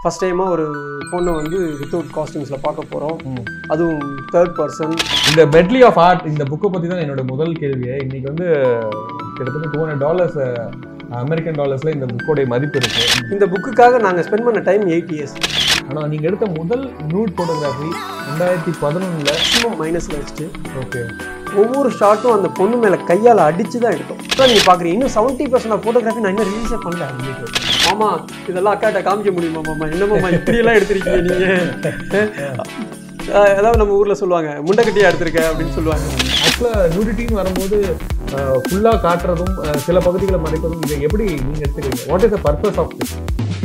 First டைமாக ஒரு பொண்ணை வந்து வித்தவுட் காஸ்டியூம்ஸில் பார்க்க போகிறோம் ம். அதுவும் தேர்ட் பர்சன் இந்த மெட்லி ஆஃப் ஆர்ட் இந்த புக்கை பற்றி தான் என்னோட முதல் கேள்வியே இன்னைக்கு வந்து கிட்டத்தட்ட டூ ஹண்ட்ரட் டாலர்ஸ் அமெரிக்கன் டாலர்ஸில் இந்த புக்கோடைய மதிப்பு இருக்கு இந்த புக்குக்காக நாங்கள் ஸ்பெண்ட் பண்ண டைம் எயிட் இயர்ஸ் ஆனால் நீங்கள் எடுத்த முதல் நியூட் ஃபோட்டோகிராஃபி ரெண்டாயிரத்தி பதினொன்றில் மேக்ஸிமம் மைனஸில் வச்சுட்டு ஓகே ஒவ்வொரு ஷாட்டும் அந்த பொண்ணு மேலே கையால் அடிச்சு தான் எடுத்தோம் இப்போ நீங்கள் பார்க்குறீங்க இன்னும் செவன்ட்டி பர்சன்ட் ஆஃப் ஃபோட்டோகிராஃபி நான் இன்னும் ரிலீஸே பண்ணல மாமா இதெல்லாம் அக்காட்ட காமிக்க முடியுமா மாமா என்ன மாமா இப்படியெல்லாம் எடுத்திருக்கீங்க நீங்கள் அதாவது நம்ம ஊரில் சொல்லுவாங்க முண்டக்கட்டியாக எடுத்திருக்க அப்படின்னு சொல்லுவாங்க ஆக்சுவலாக நியூடிட்டின்னு வரும்போது ஃபுல்லாக காட்டுறதும் அஹ், சில பகுதிகளை மறைப்பதும் இதை எப்படி நீங்கள் எடுத்துக்கிறீங்க what is the purpose of this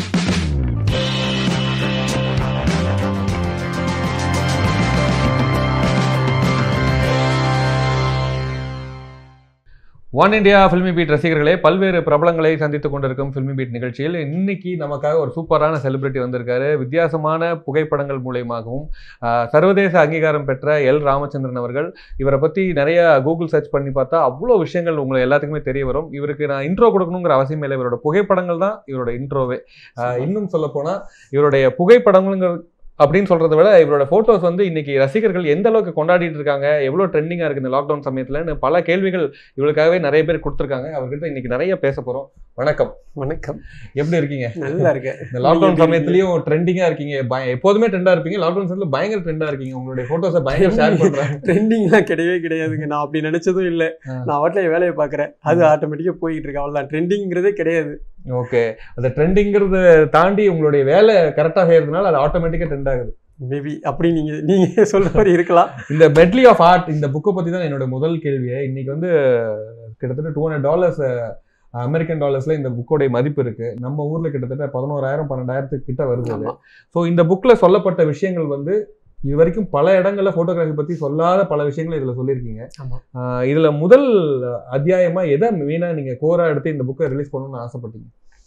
Oneindia Filmibeat ரசிகர்களே பல்வேறு பிரபலங்களை சந்தித்துக் கொண்டிருக்கும் ஃபில்மி பீட் நிகழ்ச்சியில் இன்னைக்கு நமக்காக ஒரு சூப்பரான செலிபிரிட்டி வந்திருக்காரு வித்தியாசமான புகைப்படங்கள் மூலயமாகவும் ஆஹ், சர்வதேச அங்கீகாரம் பெற்ற எல் ராமச்சந்திரன் அவர்கள் இவரை பற்றி நிறைய கூகுள் சர்ச் பண்ணி பார்த்தா அவ்வளோ விஷயங்கள் உங்களுக்கு எல்லாத்துக்குமே தெரிய வரும் இவருக்கு நான் இன்ட்ரோ கொடுக்கணுங்கிற அவசியம் இல்லை இவரோட புகைப்படங்கள் தான் இவரோட இன்ட்ரோவே இன்னும் சொல்ல போனால் இவருடைய புகைப்படங்கள்ங்கிற அப்படின்னு சொல்றதை விட இவரோட ஃபோட்டோஸ் வந்து இன்னைக்கு ரசிகர்கள் எந்த அளவுக்கு கொண்டாடிட்டு இருக்காங்க எவ்வளோ ட்ரெண்டிங்காக இருக்கு இந்த லாக்டவுன் சமயத்துலன்னு பல கேள்விகள் இவளுக்காகவே நிறைய பேர் கொடுத்துருக்காங்க அவர்கிட்ட இன்னைக்கு நிறைய பேச போறோம் வணக்கம் வணக்கம் எப்படி இருக்கீங்க நல்லா இருக்கு இந்த லாக்டவுன் எப்படி சமயத்துலயும் ட்ரெண்டிங்கா இருக்கீங்க பய- எப்போதுமே ட்ரெண்டா இருப்பீங்க லாக்டவுன் சமயத்துல பயங்கர ட்ரெண்டா இருக்கீங்க உங்களுடைய போட்டோஸை பயங்கர ஷேர் பண்றேன் ட்ரெண்டிங்லாம் கிடையவே கிடையாதுங்க நான் அப்படி நினைச்சதும் இல்லை ஆ. நான் வாட்டில் என் வேலையை பார்க்குறேன் அது ஆட்டோமேட்டிக்காக போயிட்டு இருக்கு அவ்வளோதான் ட்ரெண்டிங்கிறதே கிடையாது ஓகே அந்த ட்ரெண்டிங்கிறத தாண்டி உங்களுடைய வேலை கரெக்டாக செய்யறதுனால அது ஆட்டோமேட்டிக்கா ட்ரெண்ட் ஆகுது மேபி அப்படி நீங்க நீங்க சொல்ற மாதிரி இருக்கலாம் இந்த மெட்லி ஆஃப் ஆர்ட் இந்த புக்கை பத்தி தான் என்னோட முதல் கேள்வியே இன்னைக்கு வந்து கிட்டத்தட்ட டூ ஹண்ட்ரட் டாலர்ஸ் அமெரிக்கன் டாலர்ஸ்ல இந்த புக்கோடைய மதிப்பு இருக்கு நம்ம ஊர்ல கிட்டத்தட்ட பதினோராயிரம் பன்னெண்டாயிரத்துக்கு கிட்ட வருது ஆமா. ஸோ இந்த புக்ல சொல்லப்பட்ட விஷயங்கள் வந்து இது வரைக்கும் பல இடங்கள்ல போட்டோகிராஃபி பத்தி சொல்லாத பல விஷயங்களை இதுல சொல்லியிருக்கீங்க ஆமா. ஆஹ் இதுல முதல் அத்தியாயமா எதை மெயினா நீங்க கோரா எடுத்து இந்த புக்கை ரிலீஸ் பண்ணணும்னு ஆசைப்பட்டீங்க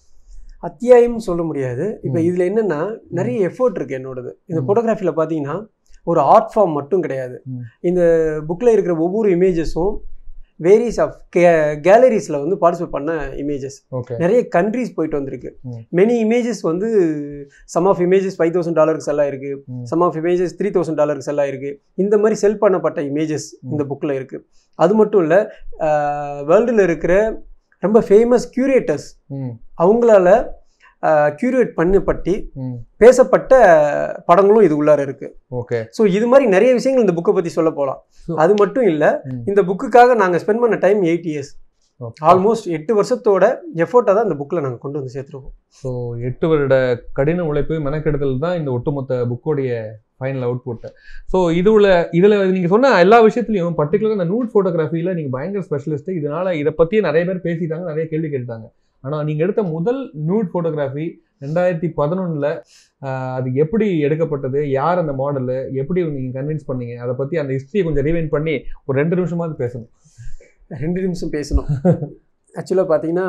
அத்தியாயம் சொல்ல முடியாது இப்போ ம். இதுல என்னன்னா நிறைய எஃபோர்ட் இருக்கு என்னோடது இந்த ம். ஃபோட்டோகிராஃபில பாத்தீங்கன்னா ஒரு ஆர்ட் ஃபார்ம் மட்டும் கிடையாது ம். இந்த புக்ல இருக்கிற ஒவ்வொரு இமேஜஸும் வேரியஸ் ஆஃப் கேலரிஸ்ல வந்து பார்ட்டிசிபேட் பண்ண இமேஜஸ் ஓகே நிறைய கண்ட்ரீஸ் போயிட்டு வந்திருக்கு ம். மெனி இமேஜஸ் வந்து some of images five thousand டாலருக்கு செல் ஆயிருக்கு ம். Some of images three thousand டாலருக்கு செல் ஆயிருக்கு இந்த மாதிரி செல் பண்ணப்பட்ட இமேஜஸ் இந்த புக்கில் இருக்கு அது மட்டும் இல்லை வேர்ல்டில் இருக்கிற ரொம்ப ஃபேமஸ் கியூரேட்டர்ஸ் ம் அவங்களால கியூரேட் பண்ணப்பட்டு ம் பேசப்பட்ட படங்களும் இது உள்ளார இருக்கு ஓகே ஸோ இது மாதிரி நிறைய விஷயங்கள் இந்த புக்கை பற்றி சொல்ல போகலாம் So- அது மட்டும் இல்லை ம். இந்த புக்குக்காக நாங்கள் ஸ்பெண்ட் பண்ண டைம் எயிட் இயர்ஸ் ஆல்மோஸ்ட் எட்டு வருஷத்தோட எஃபோர்ட்டை தான் இந்த புக்கில் நாங்கள் கொண்டு வந்து சேர்த்துருக்கோம் ஸோ எட்டு வருட கடின உழைப்பு மெனக்கெடுதல் தான் இந்த ஒட்டுமொத்த புக்கோடைய ஃபைனல் அவுட்புட் ஸோ இதுல இதில் நீங்கள் சொன்ன எல்லா விஷயத்துலையும் பர்டிகுலராக இந்த நூட் ஃபோட்டோகிராஃபியில் நீங்கள் பயங்கர ஸ்பெஷலிஸ்ட் இதனால இதை பற்றியே நிறைய பேர் பேசிட்டாங்க நிறைய கேள்வி கேட்டாங்க ஆனால் நீங்கள் எடுத்த முதல் நூட் ஃபோட்டோகிராஃபி ரெண்டாயிரத்தி பதினொன்றில் அது எப்படி எடுக்கப்பட்டது யார் அந்த மாடலு எப்படி நீங்கள் கன்வின்ஸ் பண்ணீங்க அதை பற்றி அந்த ஹிஸ்ட்ரியை கொஞ்சம் ரீவைண்ட் பண்ணி ஒரு ரெண்டு நிமிஷமாவது பேசணும் ரெண்டு நிமிஷம் பேசணும் ஆக்சுவலாக பார்த்தீங்கன்னா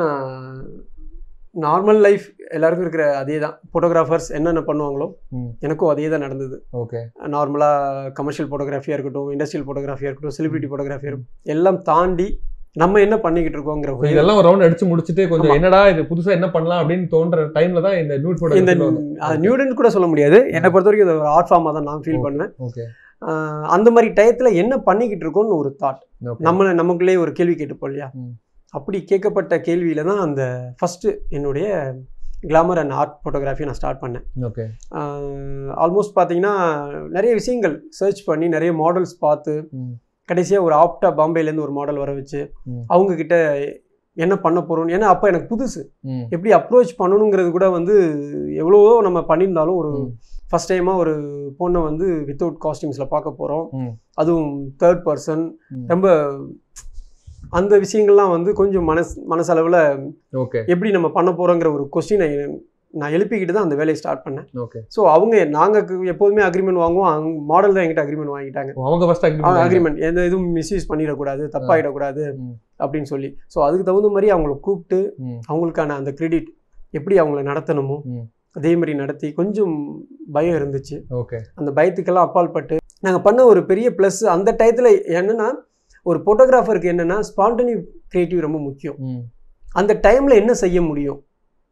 நார்மல் லைஃப் எல்லாருக்கும் இருக்கிற அதே தான் ஃபோட்டோகிராஃபர்ஸ் என்னென்ன பண்ணுவாங்களோ ம். எனக்கும் அதே தான் நடந்தது ஓகே நார்மலாக கமர்ஷியல் ஃபோட்டோகிராஃபியாக இருக்கட்டும் இண்டஸ்ட்ரியல் ஃபோட்டோகிராஃபியாக இருக்கட்டும் செலிபிரிட்டி ஃபோட்டோகிராஃபியாக இருக்கட்டும் எல்லாம் தாண்டி நம்ம என்ன பண்ணிக்கிட்டு இருக்கோங்கிற ஒரு இதெல்லாம் ஒரு ரவுண்ட் அடிச்சு முடிச்சுட்டு கொஞ்சம் ஆமா. என்னடா இது புதுசா என்ன பண்ணலாம் அப்படின்னு தோன்ற டைம்ல தான் இந்த நூட் இந்த ஃபோட்டோ அது நியூடன் கூட சொல்ல முடியாது என்னை பொறுத்த வரைக்கும் இது ஒரு ஆர்ட் ஃபார்மாக தான் நான் ஃபீல் Okay. பண்ணுவேன் ஓகே ஆஹ் அந்த மாதிரி டயத்தில் என்ன பண்ணிக்கிட்டு இருக்கோம்னு ஒரு தாட் நம்ம நமக்குள்ளே ஒரு கேள்வி கேட்டுப்போம் இல்லையா ம். அப்படி கேட்கப்பட்ட கேள்வியில தான் அந்த ஃபஸ்ட்டு என்னுடைய கிளாமர் அண்ட் ஆர்ட் ஃபோட்டோகிராஃபி நான் ஸ்டார்ட் பண்ணேன் ஓகே ஆல்மோஸ்ட் பார்த்தீங்கன்னா நிறைய விஷயங்கள் சர்ச் பண்ணி நிறைய மாடல்ஸ் பார்த்து கடைசியாக ஒரு ஆப்டா பாம்பேலேருந்து ஒரு மாடல் வர வச்சு ம். அவங்க கிட்ட என்ன பண்ண போகிறோம் ஏன்னா அப்போ எனக்கு புதுசு ம் எப்படி அப்ரோச் பண்ணணுங்கிறது கூட வந்து எவ்வளவோ நம்ம பண்ணியிருந்தாலும் ஒரு ம். ஃபஸ்ட் டைமாக ஒரு பொண்ணை வந்து வித்தவுட் காஸ்டியூம்ஸில் பார்க்க போகிறோம் ம். அதுவும் தேர்ட் பர்சன் ம். ரொம்ப அந்த விஷயங்கள்லாம் வந்து கொஞ்சம் மனஸ் மனசளவில் ஓகே எப்படி நம்ம பண்ண போகிறோங்கிற ஒரு கொஸ்டினை நான் எழுப்பிக்கிட்டு தான் அந்த வேலையை ஸ்டார்ட் பண்ணேன் ஓகே ஸோ அவங்க நாங்கள் எப்போதுமே அக்ரிமெண்ட் வாங்குவோம் மாடல் தான் எங்கிட்ட அக்ரிமெண்ட் வாங்கிட்டாங்க அவங்க ஃபர்ஸ்ட் அக்ரிமெண்ட் எந்த இதுவும் மிஸ்யூஸ் பண்ணிடக்கூடாது தப்பாயிடக்கூடாது ம். அப்படின்னு சொல்லி ஸோ அதுக்கு தகுந்த மாதிரி அவங்கள கூப்பிட்டு ம். அவங்களுக்கான அந்த கிரெடிட் எப்படி அவங்கள நடத்தணுமோ ம். அதே மாதிரி நடத்தி கொஞ்சம் பயம் இருந்துச்சு ஓகே அந்த பயத்துக்கெல்லாம் அப்பால் பட்டு நாங்கள் பண்ண ஒரு பெரிய ப்ளஸ் அந்த டயத்தில் என்னன்னா ஒரு ஃபோட்டோகிராஃபருக்கு என்னன்னா ஸ்பான்டனி கிரியேட்டிவ் ரொம்ப முக்கியம் ம் அந்த டைமில் என்ன செய்ய முடியும்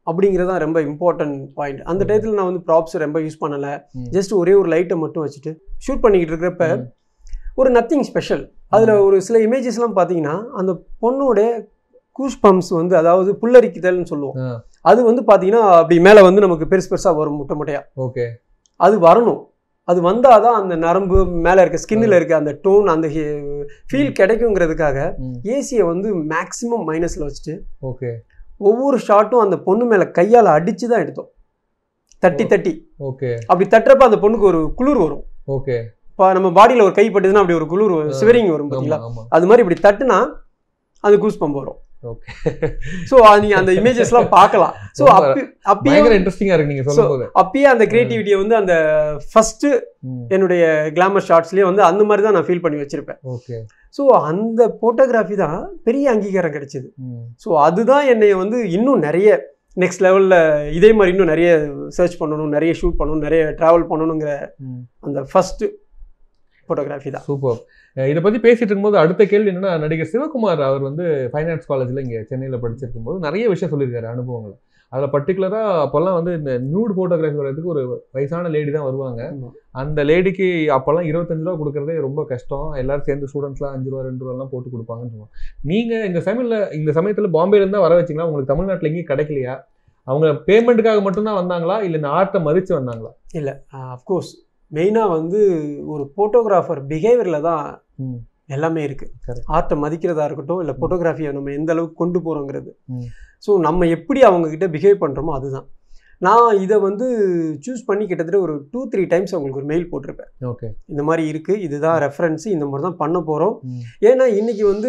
அப்படிங்கிறது தான் ரொம்ப இம்பார்ட்டன்ட் பாயிண்ட் அந்த ம். டயத்தில் நான் வந்து ப்ராப்ஸ் ரொம்ப யூஸ் பண்ணலை ம். ஜஸ்ட் ஒரே ஒரு லைட்டை மட்டும் வச்சுட்டு ஷூட் பண்ணிக்கிட்டு இருக்கிறப்ப ம். ஒரு நத்திங் ஸ்பெஷல் அதில் ஒரு சில இமேஜஸ்லாம் பார்த்தீங்கன்னா அந்த பொண்ணோட கூஸ் பம்ப்ஸ் வந்து அதாவது புல்லரிக்குதல்னு சொல்லுவோம் ஆ. அது வந்து பார்த்தீங்கன்னா அப்படி மேலே வந்து நமக்கு பெருசு பெருசாக வரும் முட்டை முட்டையாக ஓகே அது வரணும் அது வந்தால் தான் அந்த நரம்பு மேலே இருக்க ஸ்கின்னில் இருக்க அந்த டோன் அந்த ஃபீல் கிடைக்குங்கிறதுக்காக ம். ஏசியை வந்து மேக்ஸிமம் மைனஸில் வச்சுட்டு ஓகே ஒவ்வொரு ஷாட்டும் அந்த பொண்ணு மேலே கையால் அடித்து தான் எடுத்தோம் தட்டி ஓ. தட்டி ஓகே அப்படி தட்டுறப்ப அந்த பொண்ணுக்கு ஒரு குளிர் வரும் ஓகே இப்போ நம்ம பாடியில் ஒரு கை பட்டுதுன்னா அப்படி ஒரு குளிர் ஆ. சிவரிங் வரும் ஆமா பார்த்தீங்களா ஆமா அது மாதிரி இப்படி தட்டுனா அது கூஸ் பம்ப் வரும் ஓகே ஸோ நீங்கள் அந்த இமேஜஸ்லாம் பார்க்கலாம் ஸோ ரொம்ப அப்பி அப்பயே பயங்கர இன்ட்ரெஸ்டிங்கா இருக்கு நீங்க சொல்லும் போது அப்பயே அந்த கிரியேட்டிவிட்டியை வந்து அந்த ஃபர்ஸ்ட் ம். என்னுடைய கிளாமர் ஷார்ட்ஸ்லேயே வந்து அந்த மாதிரி தான் நான் ஃபீல் பண்ணி வச்சிருப்பேன் ஓகே ஸோ அந்த ஃபோட்டோகிராஃபி தான் பெரிய அங்கீகாரம் கிடைச்சிது ம். ஸோ அதுதான் என்னை வந்து இன்னும் நிறைய நெக்ஸ்ட் லெவலில் இதே மாதிரி இன்னும் நிறைய சர்ச் பண்ணணும் நிறைய ஷூட் பண்ணணும் நிறைய ட்ராவல் பண்ணணுங்கிற ம். அந்த ஃபர்ஸ்ட் ஃபோட்டோகிராஃபி தான் சூப்பர் அஹ் இதை பத்தி பேசிட்டு இருக்கும்போது அடுத்த கேள்வி என்னன்னா நடிகர் சிவகுமார் அவர் வந்து ஃபைன் ஆர்ட்ஸ் காலேஜ்ல இங்க சென்னையில படிச்சிருக்கும் போது நிறைய விஷயம் சொல்லியிருக்காரு அனுபவங்கள் அதுல பர்டிகுலரா அப்போல்லாம் வந்து இந்த நியூட் போட்டோகிராஃபி வர்றதுக்கு ஒரு வயசான லேடி தான் வருவாங்க ஆமா. அந்த லேடிக்கு அப்போல்லாம் இருபத்தஞ்சு ரூபா கொடுக்கறதே ரொம்ப கஷ்டம் எல்லாரும் சேர்ந்து ஸ்டூடெண்ட்ஸ்லாம் அஞ்சு ரூபா ரெண்டு ரூபாலாம் போட்டு கொடுப்பாங்கன்னு சொல்லுவாங்க நீங்க இந்த சமயத்துல இந்த சமயத்துல பாம்பேல இருந்தா வர வச்சீங்களா உங்களுக்கு தமிழ்நாட்டுல எங்கேயும் கிடைக்கலையா அவங்க பேமெண்ட்டுக்காக மட்டும்தான் வந்தாங்களா இல்ல இந்த ஆர்ட்டை மதிச்சு வந்தாங்களா இல்லை அஃப்கோர்ஸ் மெயினாக வந்து ஒரு ஃபோட்டோகிராஃபர் பிஹேவியரில் தான் ம். எல்லாமே இருக்குது Correct. ஆர்ட்டை மதிக்கிறதா இருக்கட்டும் இல்லை ஃபோட்டோகிராஃபியை நம்ம எந்த அளவுக்கு கொண்டு போகிறோங்கிறது ம். ஸோ நம்ம எப்படி அவங்கக்கிட்ட பிஹேவ் பண்ணுறோமோ அதுதான் நான் இதை வந்து சூஸ் பண்ணி கிட்டத்தட்ட ஒரு டூ த்ரீ டைம்ஸ் அவங்களுக்கு ஒரு மெயில் போட்டிருப்பேன் ஓகே இந்த மாதிரி இருக்குது இதுதான் ரெஃபரன்ஸு இந்த மாதிரி தான் பண்ண போகிறோம் ம். ஏன்னா இன்னைக்கு வந்து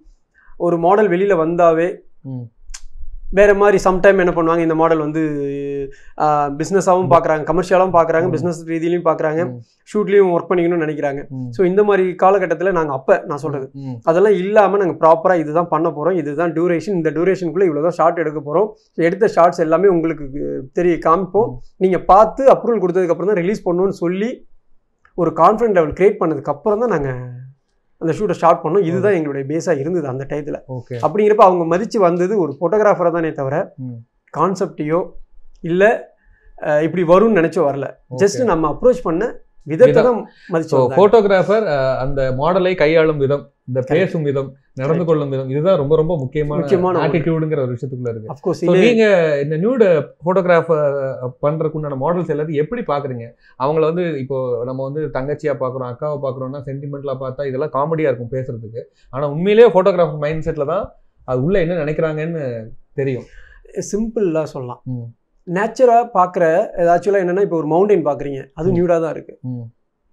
ஒரு மாடல் வெளியில் வந்தாவே ம். வேற மாதிரி சம்டைம் என்ன பண்ணுவாங்க இந்த மாடல் வந்து பிஸ்னஸாகவும் பார்க்குறாங்க கமர்ஷியலாகவும் பார்க்குறாங்க ம். பிஸ்னஸ் ரீதியிலையும் பார்க்குறாங்க ம். ஷூட்லேயும் ஒர்க் பண்ணிக்கணும்னு நினைக்கிறாங்க ம். ஸோ இந்த மாதிரி காலகட்டத்தில் நாங்கள் அப்போ நான் சொல்கிறது ம். அதெல்லாம் இல்லாமல் நாங்கள் ப்ராப்பராக இதுதான் பண்ண போகிறோம் இதுதான் டியூரேஷன் இந்த டியூரேஷனுக்குள்ளே இவ்வளோ தான் ஷார்ட் எடுக்க போகிறோம் எடுத்த ஷார்ட்ஸ் எல்லாமே உங்களுக்கு தெரிய காமிப்போம் நீங்கள் பார்த்து அப்ரூவல் கொடுத்ததுக்கப்புறம் தான் ரிலீஸ் பண்ணணும்னு சொல்லி ஒரு கான்ஃபிடன்ட் லெவல் கிரியேட் பண்ணதுக்கப்புறம் தான் நாங்கள் அந்த ஷூட்டை ஸ்டார்ட் பண்ணோம் இதுதான் எங்களுடைய பேஸாக இருந்தது அந்த டயத்தில் ஓகே அப்படிங்கிறப்ப அவங்க மதித்து வந்தது ஒரு ஃபோட்டோகிராஃபரை தானே தவிர ம். கான்செப்டையோ இல்லை இப்படி வரும்னு நினச்சோ வரல ஜஸ்ட் Okay. நம்ம அப்ரோச் பண்ண விதத்தை விதம். தான் மதிச்சு ஸோ வந்தாங்க. ஃபோட்டோகிராஃபர் அந்த மாடலை கையாளும் விதம் இந்த பேசும் விதம் நடந்து கொள்ளும் விதம் இதுதான் ரொம்ப ரொம்ப முக்கியமான முக்கியமான ஒன்று. ஆட்டிடியூடுங்கிற ஒரு விஷயத்துக்குள்ள இருக்கு Of course, ஸோ இல்லை நீங்க இந்த நியூடு ஃபோட்டோகிராஃபர் பண்றதுக்கு உண்டான மாடல்ஸ் எல்லாத்தையும் எப்படி பாக்குறீங்க அவங்கள வந்து இப்போ நம்ம வந்து தங்கச்சியா பாக்குறோம் அக்காவை பாக்குறோம்னா சென்டிமெண்ட்ல பார்த்தா இதெல்லாம் காமெடியா இருக்கும் பேசுறதுக்கு ஆனா உண்மையிலேயே ஃபோட்டோகிராஃபர் மைண்ட் செட்ல தான் அது உள்ள என்ன நினைக்கிறாங்கன்னு தெரியும் சிம்பிளாக சொல்லலாம் ம். நேச்சராக பார்க்குற ஆக்சுவலாக என்னென்னா இப்போ ஒரு மவுண்டைன் பார்க்குறீங்க அது ம். நியூடாக தான் இருக்குது ம்.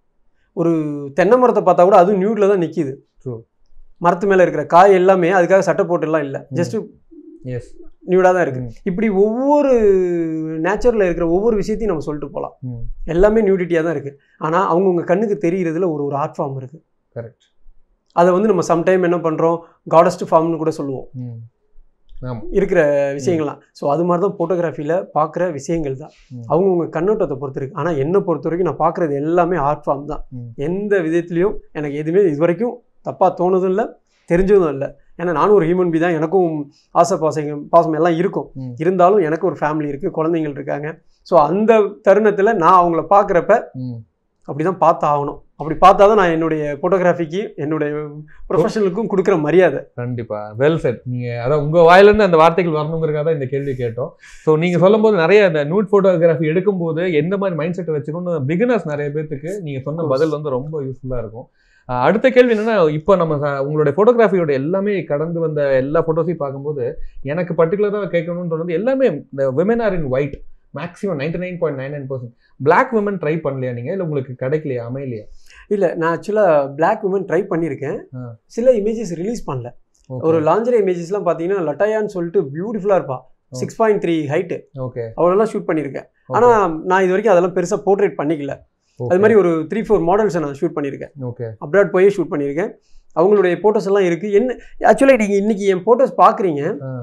ஒரு தென்னை மரத்தை பார்த்தா கூட அதுவும் நியூடில் தான் நிற்கிது True. மரத்து மேலே இருக்கிற காய் எல்லாமே அதுக்காக சட்டை போட்டுலாம் இல்லை ம். ஜஸ்ட் எஸ் நியூடாக தான் இருக்குது இப்படி ஒவ்வொரு நேச்சரில் இருக்கிற ஒவ்வொரு விஷயத்தையும் நம்ம சொல்லிட்டு போகலாம் ம். எல்லாமே நியூடிட்டியாக தான் இருக்குது ஆனால் அவங்கவுங்க கண்ணுக்கு தெரிகிறதுல ஒரு ஒரு ஆர்ட் ஃபார்ம் இருக்குது கரெக்ட் அதை வந்து நம்ம சம்டைம் என்ன பண்ணுறோம் காடஸ்ட் ஃபார்ம்னு கூட சொல்லுவோம் ம் ஆமா இருக்கிற விஷயங்கள்லாம் ஸோ அது மாதிரி தான் ஃபோட்டோகிராஃபியில் பார்க்குற விஷயங்கள் தான் ம். அவங்கவுங்க கண்ணோட்டத்தை பொறுத்து இருக்கு ஆனால் என்னை பொறுத்த வரைக்கும் நான் பார்க்குறது எல்லாமே ஆர்ட் ஃபார்ம் தான் ம். எந்த விதத்துலையும் எனக்கு எதுவுமே இது வரைக்கும் தப்பாக தோணுதும் இல்லை தெரிஞ்சதும் இல்லை ஏன்னா நானும் ஒரு ஹியூமன் பி தான் எனக்கும் ஆசை பாசங்க பாசம் எல்லாம் இருக்கும் ம். இருந்தாலும் எனக்கு ஒரு ஃபேமிலி இருக்குது குழந்தைங்கள் இருக்காங்க ஸோ அந்த தருணத்தில் நான் அவங்கள பார்க்குறப்ப ம் அப்படி தான் பார்த்து ஆகணும் அப்படி பார்த்தா தான் நான் என்னுடைய ஃபோட்டோகிராஃபிக்கு என்னுடைய ப்ரொஃபஷனலுக்கும் கொடுக்குற மரியாதை கண்டிப்பா வெல் செட் நீங்க அதான் உங்க வாயில இருந்து அந்த வார்த்தைகள் வரணுங்கிறதுக்காக தான் இந்த கேள்வி கேட்டோம் ஸோ நீங்க சொல்லும்போது நிறைய அந்த நியூட் போட்டோகிராஃபி எடுக்கும்போது எந்த மாதிரி மைண்ட் செட் வச்சுக்கணும்னு பிகினர்ஸ் நிறைய பேத்துக்கு நீங்க சொன்ன Of course. பதில் வந்து ரொம்ப யூஸ்ஃபுல்லா இருக்கும் அஹ் அடுத்த கேள்வி என்னன்னா இப்போ நம்ம ச- உங்களுடைய ஃபோட்டோகிராஃபியோட எல்லாமே கடந்து வந்த எல்லா ஃபோட்டோஸையும் பார்க்கும்போது எனக்கு பர்டிகுலராக கேட்கணும்னு தோணுது எல்லாமே இந்த women are in white maximum ninety nine point nine nine percent black women try பண்ணலையா நீங்க இல்லை உங்களுக்கு கிடைக்கலையா அமையலையா இல்லை நான் ஆக்சுவலாக பிளாக் உமன் ட்ரை பண்ணியிருக்கேன் ஆ. சில இமேஜஸ் ரிலீஸ் பண்ணல ஒரு லாஞ்சரி இமேஜஸ்லாம் பார்த்தீங்கன்னா லட்டாயான்னு சொல்லிட்டு பியூட்டிஃபுல்லாக இருப்பா six point three height okay அவ்வளோலாம் ஷூட் பண்ணியிருக்கேன் ஆனால் நான் இது வரைக்கும் அதெல்லாம் பெருசாக போர்ட்ரேட் பண்ணிக்கல அது மாதிரி ஒரு த்ரீ ஃபோர் மாடல்ஸை நான் ஷூட் பண்ணியிருக்கேன் ஓகே அப்ராட் போய் ஷூட் பண்ணியிருக்கேன் அவங்களுடைய ஃபோட்டோஸ் எல்லாம் இருக்குது என்ன ஆக்சுவலாக நீங்கள் இன்னைக்கு என் ஃபோட்டோஸ் பார்க்குறீங்க ஆ.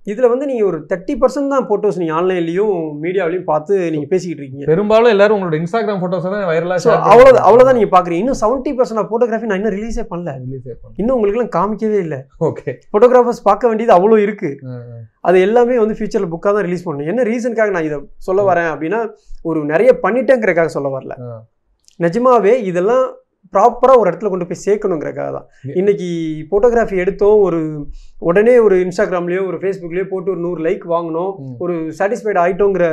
இதுல வந்து நீங்க ஒரு தேர்ட்டி பர்சன்ட் தான் போட்டோஸ் நீங்க ஆன்லைன்லயும் மீடியாவிலையும் பார்த்து நீங்க பேசிக்கிட்டு இருக்கீங்க பெரும்பாலும் எல்லாரும் உங்களோட இன்ஸ்டாகிராம் போட்டோஸ் தான் வைரலா ஸோ அவ்வளோ அவ்வளோதான் நீங்க பாக்குறீங்க இன்னும் செவன்ட்டி பர்சன்ட் ஆஃப் ஃபோட்டோகிராஃபி நான் இன்னும் ரிலீஸே பண்ணல ரிலீஸ் இன்னும் உங்களுக்குலாம் காமிக்கவே இல்லை ஓகே ஃபோட்டோகிராஃபர்ஸ் பார்க்க வேண்டியது அவ்வளோ இருக்கு அது எல்லாமே வந்து ஃபியூச்சரில் புக்காக தான் ரிலீஸ் பண்ணணும் என்ன ரீசனுக்காக நான் இதை சொல்ல வரேன் அப்படின்னா ஒரு நிறைய பண்ணிட்டேங்கிறக்காக சொல்ல வரல ஆ. நிஜமாவே இதெல்லாம் ப்ராப்பராக ஒரு இடத்துல கொண்டு போய் சேர்க்கணுங்கிறக்காக தான் இன்னைக்கு ஃபோட்டோகிராஃபி எடுத்தோம் ஒரு உடனே ஒரு இன்ஸ்டாகிராம்லேயோ ஒரு ஃபேஸ்புக்லேயோ போட்டு ஒரு நூறு லைக் வாங்கினோம் ம். ஒரு சாட்டிஸ்ஃபைடு ஆயிட்டோங்கிற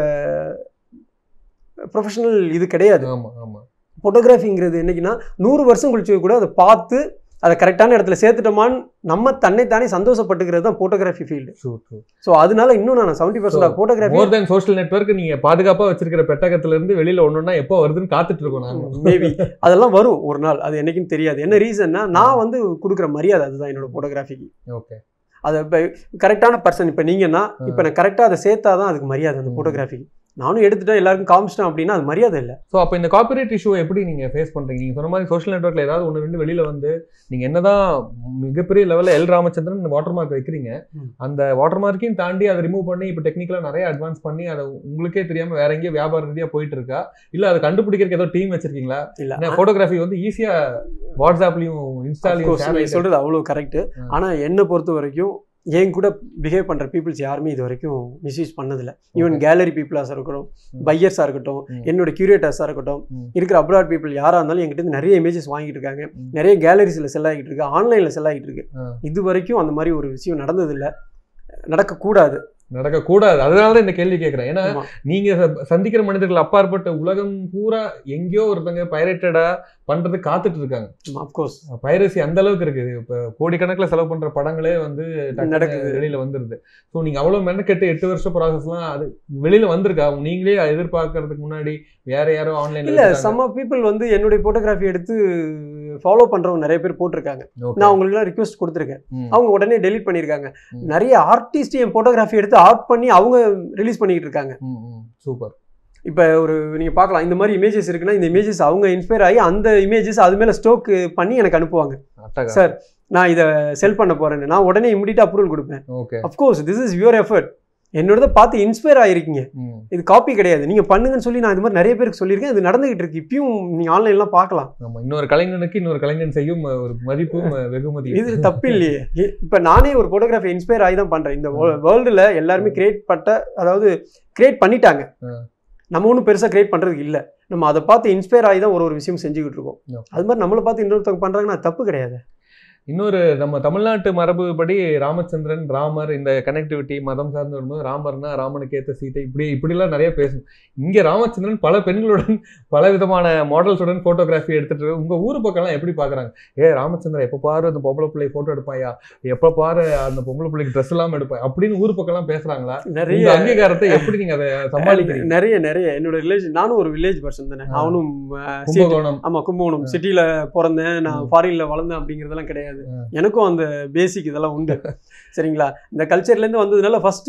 ப்ரொஃபஷனல் இது கிடையாது ஆமா ஆமா ஃபோட்டோகிராஃபிங்கிறது என்னைக்குன்னா நூறு வருஷம் கழிச்சு கூட அதை பார்த்து அதை கரெக்டான இடத்துல சேர்த்துட்டோமான்னு நம்ம தன்னைத்தானே சந்தோஷப்பட்டுக்கிறது தான் photography field true true so அதனால இன்னும் நான் seventy percent photography more than social network நீங்க பாதுகாப்பா வச்சிருக்கிற பெட்டகத்துல இருந்து வெளியில ஒண்ணுன்னா எப்போ வருதுன்னு காத்துட்டு இருக்கோம் நாங்க மேபி அதெல்லாம் வரும் ஒரு நாள் அது என்னைக்கும் தெரியாது என்ன ரீசன்னா நான் வந்து கொடுக்குற மரியாதை அதுதான் என்னோட ஃபோட்டோகிராஃபிக்கு ஓகே அதை இப்போ கரெக்டான பர்சன் இப்போ நீங்கன்னா இப்போ நான் கரெக்டாக அதை சேர்த்தா தான் அதுக்கு மரியாதை அந்த ம். ஃபோட்டோகிராஃபிக்கு நானும் எடுத்துட்டேன் எல்லாருக்கும் காமிச்சிட்டேன் அப்படின்னா அது மரியாதை இல்லை ஸோ அப்போ இந்த காப்பிரைட் இஷ்யூ எப்படி நீங்க ஃபேஸ் பண்றீங்க நீங்க சொன்ன மாதிரி சோஷியல் நெட்வொர்க்ல ஏதாவது ஒன்று ரெண்டு வெளியில வந்து நீங்க என்னதான் மிகப்பெரிய லெவலில் எல் ராமச்சந்திரன் வாட்டர் மார்க் வைக்கிறீங்க ம். அந்த வாட்டர் மார்க்கையும் தாண்டி அதை ரிமூவ் பண்ணி இப்போ டெக்னிக்கலாக நிறைய அட்வான்ஸ் பண்ணி அதை உங்களுக்கே தெரியாம வேற எங்கேயோ வியாபார ரீதியா போயிட்டு இருக்கா இல்ல அதை கண்டுபிடிக்கிறதுக்கு ஏதோ டீம் வச்சிருக்கீங்களா இல்லை ஃபோட்டோகிராஃபி வந்து ஈஸியா வாட்ஸ்அப்லயும் இன்ஸ்டாலையும் நீங்க சொல்றது அவ்வளோ கரெக்ட் ஆ. ஆனா என்னை பொறுத்த வரைக்கும் என் கூட பிஹேவ் பண்ற பீப்புள்ஸ் யாருமே இது வரைக்கும் மிஸ்யூஸ் பண்ணதில்ல ஈவன் கேலரி பீப்புளாக இருக்கட்டும் ம். பையர்ஸாக இருக்கட்டும் ம். என்னோட கியூரேட்டர்ஸாக இருக்கட்டும் ம். இருக்கிற அப்ராட் பீப்புள் யாராக இருந்தாலும் என்கிட்ட இருந்து நிறைய இமேஜஸ் வாங்கிட்டு இருக்காங்க ம். நிறைய கேலரிஸில் செல் ஆகிட்டு இருக்கு ஆன்லைனில் செல் ஆகிட்டு இருக்கு ஆ. இது வரைக்கும் அந்த மாதிரி ஒரு விஷயம் நடந்ததில்லை நடக்கக்கூடாது நடக்க கூடாது அதனால தான் இந்த கேள்வி கேட்கறேன் ஏன்னா ஆமா. நீங்க ச- சந்திக்கிற மனிதர்கள் அப்பாற்பட்ட உலகம் பூரா எங்கேயோ ஒருத்தங்க பைரேட்டடா பண்றது காத்துட்டு இருக்காங்க அஃப்கோர்ஸ் பைரசி அந்த அளவுக்கு இருக்குது இப்போ கோடிக்கணக்கில் செலவு பண்ற படங்களே வந்து டக்குன்னு நடக்குது. வெளியில வந்துருது ஸோ நீங்க அவ்வளவு மெனக்கெட்டு எட்டு வருஷம் ப்ராசஸ்லாம் அது வெளியில வந்திருக்கா நீங்களே எதிர்பார்க்கறதுக்கு முன்னாடி வேற யாரோ ஆன்லைன்ல இல்ல சம் பீப்புள் வந்து என்னுடைய ஃபோட்டோகிராஃபி எடுத்து ஃபாலோ பண்றவங்க நிறைய பேர் போட்டிருக்காங்க நான் அவங்களுக்குலாம் ரிக்வெஸ்ட் கொடுத்துருக்கேன் அவங்க உடனே டெலீட் பண்ணியிருக்காங்க ம். நிறைய ஆர்டிஸ்ட் என் ஃபோட்டோகிராஃபி எடுத்து ஆர்ட் பண்ணி அவங்க ரிலீஸ் பண்ணிக்கிட்டு இருக்காங்க சூப்பர் இப்போ ஒரு நீங்கள் பார்க்கலாம் இந்த மாதிரி இமேஜஸ் இருக்குன்னா இந்த இமேஜஸ் அவங்க இன்ஸ்பயர் ஆகி அந்த இமேஜஸ் அது மேலே ஸ்டோக் பண்ணி எனக்கு அனுப்புவாங்க அட்டகா சார் நான் இதை செல் பண்ண போறேன்னு நான் உடனே இமிடியேட் அப்ரூவல் கொடுப்பேன் okay of course this is your effort என்னோடத பார்த்து இன்ஸ்பயர் ஆயிருக்கீங்க இது காப்பி கிடையாது நீங்கள் பண்ணுங்கன்னு சொல்லி நான் இது மாதிரி நிறைய பேருக்கு சொல்லியிருக்கேன் இது நடந்துகிட்டு இருக்கு இப்பயும் நீங்கள் ஆன்லைன்லாம் பார்க்கலாம் ஆமா இன்னொரு கலைஞனுக்கு இன்னொரு கலைஞன் செய்யும் ஒரு மதிப்பும் வெகுமதி இது தப்பு இல்லையே இ- இப்ப நானே ஒரு போட்டோகிராஃபி இன்ஸ்பயர் ஆகி தான் பண்றேன் இந்த வேர்ல்டுல எல்லாருமே கிரியேட் பட்ட அதாவது கிரியேட் பண்ணிட்டாங்க ஆ. நம்ம ஒன்றும் பெருசா கிரியேட் பண்றதுக்கு இல்ல நம்ம அதை பார்த்து இன்ஸ்பயர் ஆகி தான் ஒரு ஒரு விஷயம் செஞ்சுக்கிட்டு இருக்கோம் Okay. அது மாதிரி நம்மளை பார்த்து இன்னொருத்தவங்க பண்றாங்கன்னா அது தப்பு கிடையாது இன்னொரு நம்ம தமிழ்நாட்டு மரபுபடி ராமச்சந்திரன் ராமர் இந்த கனெக்டிவிட்டி மதம் சார்ந்து வரும்போது ராமர்னா ராமனுக்கு ஏத்த சீதை இப்படி இப்படிலாம் நிறைய பேசணும் இங்க ராமச்சந்திரன் பல பெண்களுடன் பல விதமான மாடல்ஸுடன் போட்டோகிராஃபி எடுத்துட்டு இருக்கு. உங்க ஊர் பக்கம்லாம் எப்படி பாக்குறாங்க ஏ ராமச்சந்திரன் எப்ப பாரு அந்த பொம்பளை பிள்ளை போட்டோ எடுப்பாயா எப்ப பாரு அந்த பொம்பளை பிள்ளைக்கு ட்ரெஸ் இல்லாம எடுப்பா அப்படின்னு ஊர் பக்கம்லாம் பேசுறாங்களா நிறைய இந்த அங்கீகாரத்தை எப்படி நீங்க அதை சமாளிக்கிறீங்க நிறைய நிறைய என்னோட வில்லேஜ் நானும் ஒரு வில்லேஜ் பர்சன் தானே ஆ. அவனும் அஹ், city- கும்பகோணம் ஆமா கும்பகோணம் ஆ. சிட்டில பிறந்தேன் நான் ம். ஃபாரின்ல வளர்ந்தேன் அப்படிங்கிறதெல்லாம் கிடையாது ஆ. எனக்கும் அந்த பேசிக் இதெல்லாம் உண்டு சரிங்களா இந்த கல்ச்சர்ல இருந்து வந்ததுனால ஃபர்ஸ்ட்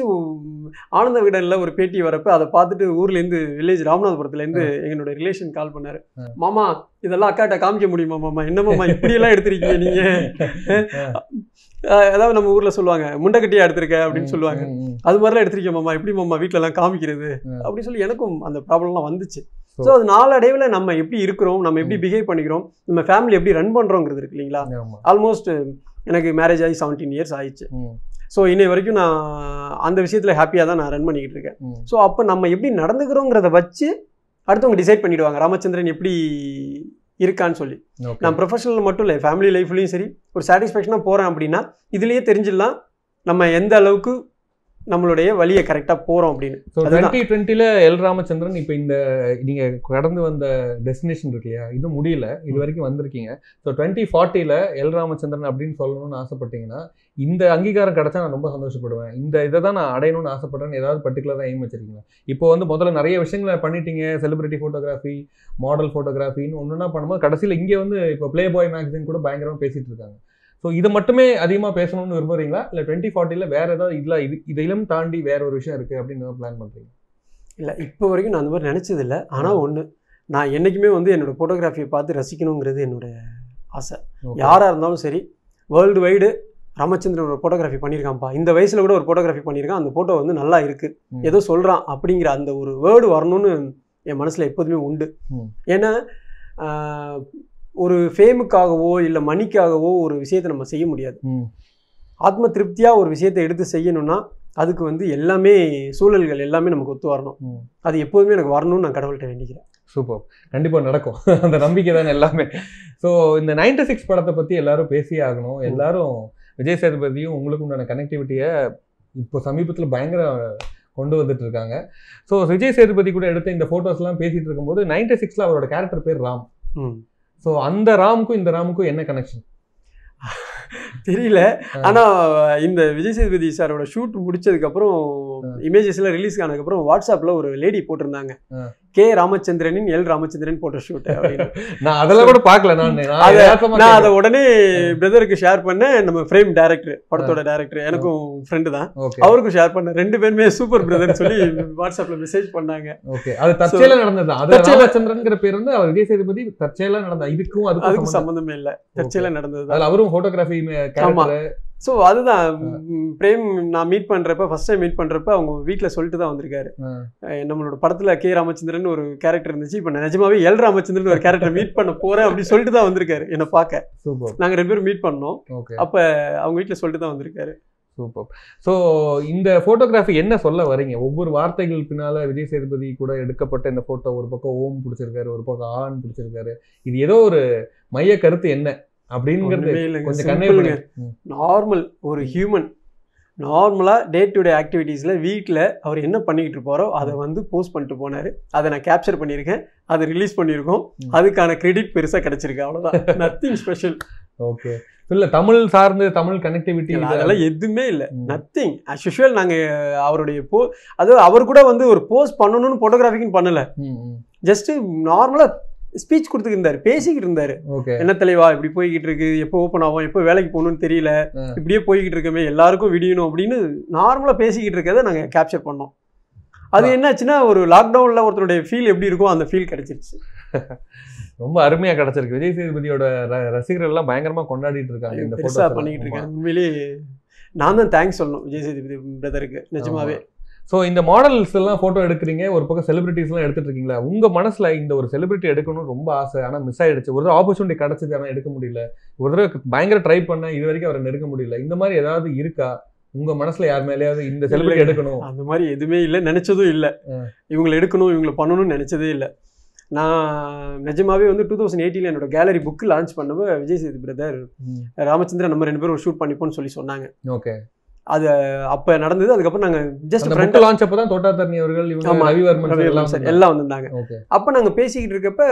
ஆனந்த விகடன்ல ஒரு பேட்டி வரப்ப அதை பார்த்துட்டு ஊர்ல இருந்து வில்லேஜ் ராமநாதபுரத்துல இருந்து என்னோட ரிலேஷன் கால் பண்ணாரு ஆ. மாமா இதெல்லாம் அக்காட்ட காமிக்க முடியுமா மாமா என்ன மாமா இப்படி எல்லாம் எடுத்திருக்கீங்க நீங்க அஹ் அதாவது நம்ம ஊர்ல சொல்லுவாங்க முண்டக்கட்டியா எடுத்திருக்க அப்படின்னு சொல்லுவாங்க ம், ம், அது மாதிரிலாம் எடுத்திருக்கேன் மாமா எப்படி மாமா வீட்ல எல்லாம் காமிக்கிறது ம். அப்படின்னு சொல்லி எனக்கும் அந்த ப்ராப்ளம்லாம் வந்துச்சு So- ஸோ அது நாளடைவில் நம்ம எப்படி இருக்கிறோம் நம்ம எப்படி பிஹேவ் பண்ணிக்கிறோம் நம்ம ஃபேமிலி எப்படி ரன் பண்றோங்கிறது இருக்கு இல்லைங்களா ம். ஆமா. ஆல்மோஸ்ட் எனக்கு மேரேஜ் ஆகி செவன்டீன் இயர்ஸ் ஆயிடுச்சு ம், ஸோ இன்னை வரைக்கும் நான் அந்த விஷயத்தில் ஹாப்பியாக தான் நான் ரன் பண்ணிக்கிட்டு இருக்கேன் ம். ஸோ அப்போ நம்ம எப்படி நடந்துக்கிறோங்கிறத வச்சு அடுத்தவங்க டிசைட் பண்ணிடுவாங்க ராமச்சந்திரன் எப்படி இருக்கான்னு சொல்லி Okay. நான் ப்ரொஃபஷனல் மட்டும் இல்லை ஃபேமிலி லைஃப்லையும் சரி ஒரு சாட்டிஸ்ஃபேக்ஷனாக போகிறேன் அப்படின்னா இதுலேயே தெரிஞ்சிடலாம் நம்ம எந்த அளவுக்கு நம்மளுடைய வழியை கரெக்டாக போகிறோம் அப்படின்னு ஸோ அதுதான். டுவெண்ட்டி டுவெண்ட்டில எல் ராமச்சந்திரன் இப்போ இந்த நீங்க கடந்து வந்த டெஸ்டினேஷன் இருக்கு இல்லையா இன்னும் முடியல இது வரைக்கும் வந்திருக்கீங்க ஸோ டுவெண்ட்டி ஃபார்ட்டியில் எல் ராமச்சந்திரன் அப்படின்னு சொல்லணும்னு ஆசைப்பட்டீங்கன்னா இந்த அங்கீகாரம் கிடைச்சா நான் ரொம்ப சந்தோஷப்படுவேன் இந்த இதை தான் நான் அடையணும்னு ஆசைப்படுறேன்னு ஏதாவது பர்டிகுலராக எய்ம் வச்சிருக்கீங்க இப்போ வந்து முதல்ல நிறைய விஷயங்களை பண்ணிட்டீங்க செலிபிரிட்டி ஃபோட்டோகிராஃபி மாடல் ஃபோட்டோகிராஃபின்னு ஒன்றுனா பண்ணும்போது கடைசியில் இங்கே வந்து இப்போ ப்ளே பாய் மேகசின் கூட பயங்கரமாக பேசிட்டு இருக்காங்க ஸோ இதை மட்டுமே அதிகமாக பேசணும்னு விரும்புறீங்களா இல்லை டுவெண்ட்டி ஃபார்ட்டியில் வேற ஏதாவது இல்லை இது இதையும் தாண்டி வேற ஒரு விஷயம் இருக்குது அப்படின்னு பிளான் பண்ணுறீங்க இல்லை இப்போ வரைக்கும் நான் அந்த மாதிரி நினச்சது இல்லை ஆனால் ஒன்று நான் என்றைக்குமே வந்து என்னோட ஃபோட்டோகிராஃபியை பார்த்து ரசிக்கணுங்கிறது என்னோட ஆசை யாராக இருந்தாலும் சரி வேர்ல்டு வைடு ராமச்சந்திரன் ஒரு ஃபோட்டோகிராஃபி பண்ணியிருக்கான்ப்பா இந்த வயசுல கூட ஒரு ஃபோட்டோகிராஃபி பண்ணியிருக்கான் அந்த ஃபோட்டோ வந்து நல்லா இருக்கு ம். ஏதோ சொல்றான் அப்படிங்கிற அந்த ஒரு வேர்டு வரணும்னு என் மனசுல எப்போதுமே உண்டு ம். ஏன்னா ஆஹ், ஒரு ஃபேமுக்காகவோ இல்லை மணிக்காகவோ ஒரு விஷயத்தை நம்ம செய்ய முடியாது ம் ஆத்ம திருப்தியா ஒரு விஷயத்தை எடுத்து செய்யணும்னா அதுக்கு வந்து எல்லாமே சூழல்கள் எல்லாமே நமக்கு ஒத்து வரணும் ம். அது எப்போதுமே எனக்கு வரணும்னு நான் கடவுள்கிட்ட வேண்டிக்கிறேன் சூப்பர் கண்டிப்பா நடக்கும் அந்த நம்பிக்கை தானே எல்லாமே ஸோ இந்த 96 சிக்ஸ் படத்தை பத்தி எல்லாரும் பேசியே ஆகணும் எல்லாரும் விஜய் சேதுபதியும் உங்களுக்கு உண்டான கனெக்டிவிட்டியை இப்போ சமீபத்தில் பயங்கர கொண்டு வந்துட்டு இருக்காங்க ஸோ விஜய் சேதுபதி கூட எடுத்த இந்த ஃபோட்டோஸ்லாம் பேசிட்டு இருக்கும்போது 96 சிக்ஸில் அவரோட கேரக்டர் பேர் ராம் ம். ஸோ அந்த ராமுக்கும் இந்த ராமுக்கும் என்ன கனெக்ஷன் தெரியல ஆனா இந்த விஜய் சேதுபதி சாரோட ஷூட் முடிச்சதுக்கு அப்புறம் இமேஜஸ் எல்லாம் ரிலீஸ் ஆனதுக்கப்புறம் வாட்ஸ்அப்ல ஒரு லேடி போட்டிருந்தாங்க ஆ. கே ராமச்சந்திரனின் எல் ராமச்சந்திரன் போட்ட ஷூட் அப்படின்னு நான் அதெல்லாம் கூட பார்க்கல நான் நான் அத- யதார்த்தமா நான் அதை கேட்டேன். உடனே பிரதருக்கு ஷேர் பண்ணேன் நம்ம ஃப்ரேம் டைரக்டர் படத்தோட டைரக்டர் எனக்கும் ஃப்ரெண்டு தான் ஓகே அவருக்கும் ஷேர் பண்ணேன் ரெண்டு பேருமே சூப்பர் பிரதர் சொல்லி வாட்ஸ்அப்ல மெசேஜ் பண்ணாங்க ஓகே அது தற்செயலா நடந்தது அது தற்செயலா- ராமச்சந்திரன்ங்கிற பேர் வந்து அவர் விஜய் சேதுபதி தற்செயலா நடந்தது இதுக்கும் அதுக்கும் அதுக்கும் சம்மந்தம் சம்மந்தமே இல்ல தற்செயலா நடந்தது அதுல அவரும் போட்டோகிராஃபி ஆமா. கேரக்டர் ஸோ அதுதான் ம், பிரேம் நான் மீட் பண்றப்ப ஃபர்ஸ்ட் டைம் மீட் பண்றப்ப அவங்க வீட்ல சொல்லிட்டு தான் வந்திருக்காரு அஹ் நம்மளோட படத்துல கே ராமச்சந்திரன் ஒரு கேரக்டர் இருந்துச்சு இப்போ நான் நிஜமாவே எல் ராமச்சந்திரன் ஒரு கேரக்டர் மீட் பண்ண போறேன் அப்படி சொல்லிட்டு தான் வந்திருக்காரு என்னை பார்க்க சூப்பர் நாங்க ரெண்டு பேரும் மீட் பண்ணோம் ஓகே அப்ப அவங்க வீட்ல சொல்லிட்டு தான் வந்திருக்காரு சூப்பர் ஸோ இந்த ஃபோட்டோகிராஃபி என்ன சொல்ல வரீங்க ஒவ்வொரு வார்த்தைகள் பின்னால விஜய் சேதுபதி கூட எடுக்கப்பட்ட இந்த ஃபோட்டோ ஒரு பக்கம் ஓம் பிடிச்சிருக்காரு ஒரு பக்கம் ஆண் பிடிச்சிருக்காரு இது ஏதோ ஒரு மைய கருத்து என்ன அப்படிங்கிறது ஒண்ணுமே இல்லைங்க, கொஞ்சம் கண்ணே சிம்பிளுங்க. ம். நார்மல் ஒரு ஹியூமன் நார்மலா டே டு டே ஆக்டிவிட்டீஸ்ல வீட்ல அவர் என்ன பண்ணிக்கிட்டு இருப்பாரோ அதை வந்து போஸ்ட் பண்ணிட்டு போனாரு அதை நான் கேப்சர் பண்ணியிருக்கேன் அதை ரிலீஸ் பண்ணியிருக்கோம் ம். அதுக்கான கிரெடிட் பெருசா கிடைச்சிருக்கு அவ்வளவுதான் நத்திங் ஸ்பெஷல் ஓகே இல்ல தமிழ் சார்ந்து தமிழ் கனெக்டிவிட்டி அதெல்லாம் எதுவுமே இல்லை நத்திங் as usual நாங்க அவருடைய போ அது அவர் கூட வந்து ஒரு போஸ்ட் பண்ணணும்னு போட்டோகிராஃபிக்குன்னு பண்ணல ஜஸ்ட் நார்மலா ஸ்பீச் கொடுத்துக்கிட்டு இருந்தாரு பேசிக்கிட்டு இருந்தாரு ஓகே என்ன தலைவா இப்படி போய்கிட்டு இருக்கு எப்போ ஓப்பன் ஆகும் எப்போ வேலைக்கு போகணும்னு தெரியல ஆ. இப்படியே போய்கிட்டு இருக்கமே எல்லாருக்கும் விடியணும் அப்படின்னு நார்மலா பேசிக்கிட்டு இருக்கதை நாங்க கேப்சர் பண்ணோம் அது ஆ. என்னாச்சுன்னா ஒரு லாக்டவுன்ல ஒருத்தருடைய ஃபீல் எப்படி இருக்கும் அந்த ஃபீல் கிடைச்சிருச்சு ரொம்ப அருமையா கிடைச்சிருக்கு விஜய் சேதுபதியோட ர- ரசிகர்கள் எல்லாம் பயங்கரமா கொண்டாடிட்டு இருக்காங்க இந்த பெருசா photos பண்ணிக்கிட்டு எல்லாம். இருக்கேன் உண்மையிலேயே நான் தான் தேங்க்ஸ் சொல்லணும் விஜய் சேதுபதி பிரதருக்கு நிஜமாவே ஸோ இந்த மாடல்ஸ் எல்லாம் ஃபோட்டோ எடுக்கிறீங்க ஒரு பக்கம் செலிபிரிட்டிஸ் எல்லாம் எடுத்துட்டு இருக்கீங்களா உங்க மனசுல இந்த ஒரு செலிபிரிட்டி எடுக்கணும்னு ரொம்ப ஆசை ஆனா மிஸ் ஆயிடுச்சு ஒரு தடவை ஆப்பர்ச்சுனிட்டி கிடைச்சது ஆனா எடுக்க முடியல ஒரு தடவை பயங்கர ட்ரை பண்ண இது வரைக்கும் அவரை நெருக்க முடியல இந்த மாதிரி ஏதாவது இருக்கா உங்க மனசுல யார் மேலேயாவது இந்த செலிபிரிட்டி இல்லைங்க. எடுக்கணும் அந்த மாதிரி எதுவுமே இல்லை நினைச்சதும் இல்லை ஆ. இவங்களை எடுக்கணும் இவங்களை பண்ணணும்னு நினைச்சதே இல்லை நான் நிஜமாவே வந்து டூ தௌசண்ட் எயிட்டீன் என்னோட கேலரி புக் லான்ச் பண்ணப்போ விஜய் சேது பிரதர் ராமச்சந்திரன் நம்ம ரெண்டு பேரும் ஷூட் பண்ணிப்போம்னு சொல்லி சொன்னாங்க ஓகே அப்போ நடந்தது அதுக்கப்புறம் நாங்கள் ஜஸ்ட் அந்த ஃப்ரெண்ட் புக் லான்ச் அப்பதான் தோட்டா தர்ணி அவர்கள் இவங்க ஆமா. ரவிவர்மன் sir எல்லாம் சார் எல்லாம் வந்திருந்தாங்க ஓகே அப்போ நாங்கள் பேசிக்கிட்டு இருக்கப்ப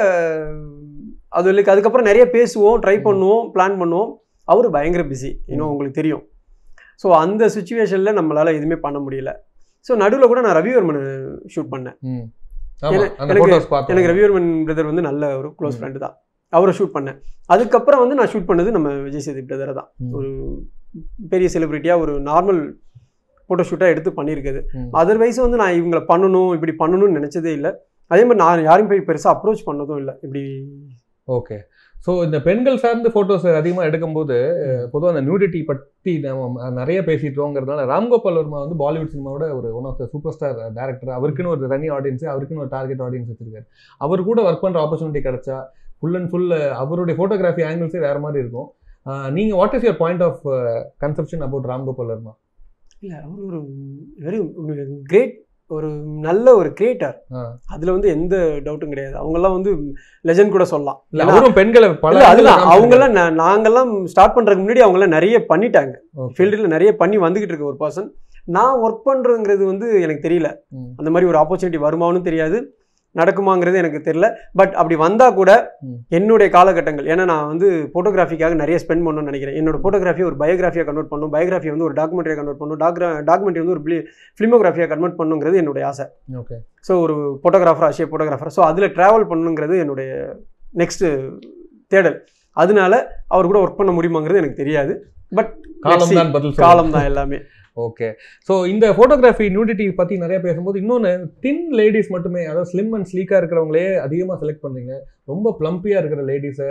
அது like அதுக்கப்புறம் நிறைய பேசுவோம் ட்ரை ம். பண்ணுவோம் பிளான் பண்ணுவோம் அவர் பயங்கர பிஸி இன்னும் ம். உங்களுக்கு தெரியும் ஸோ அந்த சுச்சுவேஷனில் நம்மளால் எதுவுமே பண்ண முடியல ஸோ நடுவில் கூட நான் ரவிவர்மன் ஷூட் பண்ணேன் ம் ஆமா எனக்கு- அந்த எனக்கு- போட்டோஸ் பார்த்தோம் எனக்கு ரவிவர்மன் பிரதர் வந்து நல்ல ஒரு க்ளோஸ் ம். ஃப்ரெண்டு தான் அவரை ஷூட் பண்ணேன் அதுக்கப்புறம் வந்து நான் ஷூட் பண்ணது நம்ம விஜய் சேது பிரதரை தான் ம். ஒரு பெரிய செலிபிரிட்டியாக ஒரு நார்மல் ஃபோட்டோ ஷூட்டாக எடுத்து பண்ணியிருக்குது ம். அதர்வைஸ் வந்து நான் இவங்களை பண்ணணும் இப்படி பண்ணணும்னு நினச்சதே இல்லை அதே மாதிரி நான் யாரையும் போய் பெருசாக அப்ரோச் பண்ணதும் இல்லை இப்படி ஓகே ஸோ இந்த பெண்கள் சார்ந்த ஃபோட்டோஸ் அதிகமாக எடுக்கும்போது பொதுவாக அந்த நியூடிட்டி பற்றி நம்ம நிறைய பேசிட்டோங்கிறதுனால ராம்கோபால் வர்மா வந்து பாலிவுட் சினிமாவோட ஒரு one of the super star director அவருக்குன்னு ஒரு தனி ஆடியன்ஸ் அவருக்குன்னு ஒரு டார்கெட் ஆடியன்ஸ் வச்சிருக்காரு அவர் கூட ஒர்க் பண்ணுற ஆப்பர்ச்சுனிட்டி கிடைச்சா ஃபுல் அண்ட் ஃபுல் அவருடைய ஃபோட்டோகிராஃபி ஆங்கிள்ஸே வேற மாதிரி இருக்கும் ஆஹ் நீங்க what is your point of conception about Ramgopal Varma இல்லை அவர் ஒரு வெரி கிரேட் ஒரு நல்ல ஒரு கிரியேட்டர் ஆ. அதில் வந்து எந்த டவுட்டும் கிடையாது அவங்கெல்லாம் வந்து லெஜண்ட் கூட சொல்லலாம் இல்ல ஏன்னா- அவரும் பெண்களை பல இல்ல, இதுல அதுதான் காமிச்சிருக்காரு. அவங்கெல்லாம் நா- நாங்கெல்லாம் ஸ்டார்ட் பண்றதுக்கு முன்னாடி அவங்கெல்லாம் நிறைய பண்ணிட்டாங்க Okay. ஃபீல்டில் நிறைய பண்ணி வந்துகிட்டு இருக்க ஒரு பர்சன் நான் ஒர்க் பண்றதுங்கிறது வந்து எனக்கு தெரியல ம். அந்த மாதிரி ஒரு ஆப்பர்ச்சுனிட்டி வருமானு தெரியாது நடக்குமாங்கிறது எனக்கு தெரியல பட் அப்படி வந்தா கூட ம். என்னுடைய காலகட்டங்கள் ஏன்னா நான் வந்து ஃபோட்டோகிராஃபிக்காக நிறைய ஸ்பெண்ட் பண்ணணும்னு நினைக்கிறேன் என்னோட ஃபோட்டோகிராஃபி ஒரு பயோகிராஃபியாக கன்வெர்ட் பண்ணும் பயோகிராஃபி வந்து ஒரு டாக்குமெண்ட்ரியாக கன்வெர்ட் பண்ணும் டாக்ரா டாக்குமெண்ட்ரி வந்து ஒரு ஃபிலிமோகிராஃபியாக கன்வெர்ட் பண்ணுங்கிறது என்னுடைய ஆசை Okay. ஸோ ஒரு ஃபோட்டோகிராஃபர் அஷே ஃபோட்டோகிராஃபர் ஸோ அதில் ட்ராவல் பண்ணணுங்கிறது என்னுடைய நெக்ஸ்ட்டு தேடல் அதனால அவர் கூட ஒர்க் பண்ண முடியுமாங்கிறது எனக்கு தெரியாது பட் காலம் தான் பதில் சொல்லும். காலம் தான் எல்லாமே ஓகே ஸோ இந்த ஃபோட்டோகிராஃபி நியூடிட்டி பற்றி நிறைய பேசும்போது இன்னொன்று தின் லேடிஸ் மட்டுமே அதாவது ஸ்லிம் அண்ட் ஸ்லீக்காக இருக்கிறவங்களே அதிகமாக செலக்ட் பண்ணுறீங்க ரொம்ப ப்ளம்பியாக இருக்கிற லேடிஸை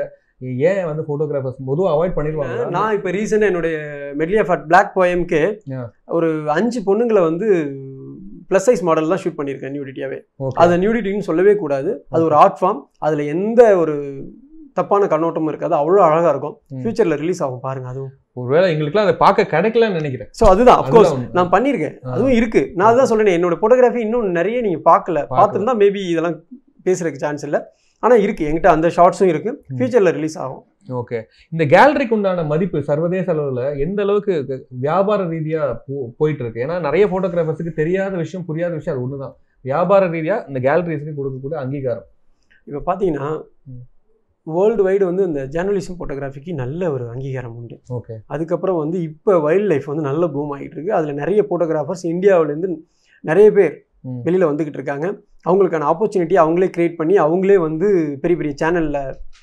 ஏன் வந்து போட்டோகிராஃபர்ஸ் பொதுவாக அவாய்ட் பண்ணிடுவாங்க நான் இப்போ ரீசெண்டாக என்னுடைய மெட்லியா ஃபாட் பிளாக் போயம்க்கு Yeah. ஒரு அஞ்சு பொண்ணுங்களை வந்து ப்ளஸ் சைஸ் மாடல் தான் ஷூட் பண்ணியிருக்கேன் நியூடிட்டியாவே ஓகே அதை நியூடிட்டின்னு சொல்லவே கூடாது அது ஒரு ஆர்ட் ஃபார்ம் அதில் எந்த ஒரு தப்பான கண்ணோட்டமும் இருக்காது அவ்வளோ அழகாக இருக்கும் ம். ஃபியூச்சரில் ரிலீஸ் ஆகும் பாருங்க அதுவும் ஒருவேளை எங்களுக்குலாம் அதை பார்க்க கிடைக்கலன்னு நினைக்கிறேன் ஸோ அதுதான் அப்கோர்ஸ் அதுதான் உண்மை. நான் பண்ணியிருக்கேன் ஆ. அதுவும் இருக்கு நான் அதுதான் சொல்றேன் என்னோட ஃபோட்டோகிராஃபி இன்னும் நிறைய நீங்க பார்க்கல பார்க்கல. பார்த்துருந்தா மேபி இதெல்லாம் பேசுறதுக்கு சான்ஸ் இல்லை ஆனா இருக்கு என்கிட்ட அந்த ஷார்ட்ஸும் இருக்கு ஃபியூச்சர்ல ரிலீஸ் ஆகும் ஓகே இந்த கேலரிக்கு உண்டான மதிப்பு சர்வதேச அளவில் எந்த அளவுக்கு க- வியாபார ரீதியா போ- போயிட்டு இருக்கு ஏன்னா நிறைய போட்டோகிராஃபர்ஸுக்கு தெரியாத விஷயம் புரியாத விஷயம் அது ஒண்ணுதான் வியாபார ரீதியா இந்த கேலரிஸ்க்கு கொடுக்கக்கூடிய அங்கீகாரம் இப்போ பார்த்தீங்கன்னா ம். வேர்ல்டு வைடு வந்து இந்த ஜேர்னலிசம் ஃபோட்டோகிராஃபிக்கு நல்ல ஒரு அங்கீகாரம் உண்டு ஓகே அதுக்கப்புறம் வந்து இப்போ வைல்ட் லைஃப் வந்து நல்ல பூம் ஆகிட்டு இருக்கு அதில் நிறைய ஃபோட்டோகிராஃபர்ஸ் இந்தியாவிலேருந்து நிறைய பேர் ம். வெளியில் வந்துக்கிட்டு இருக்காங்க அவங்களுக்கான ஆப்பர்ச்சுனிட்டி அவங்களே கிரியேட் பண்ணி அவங்களே வந்து பெரிய பெரிய சேனலில்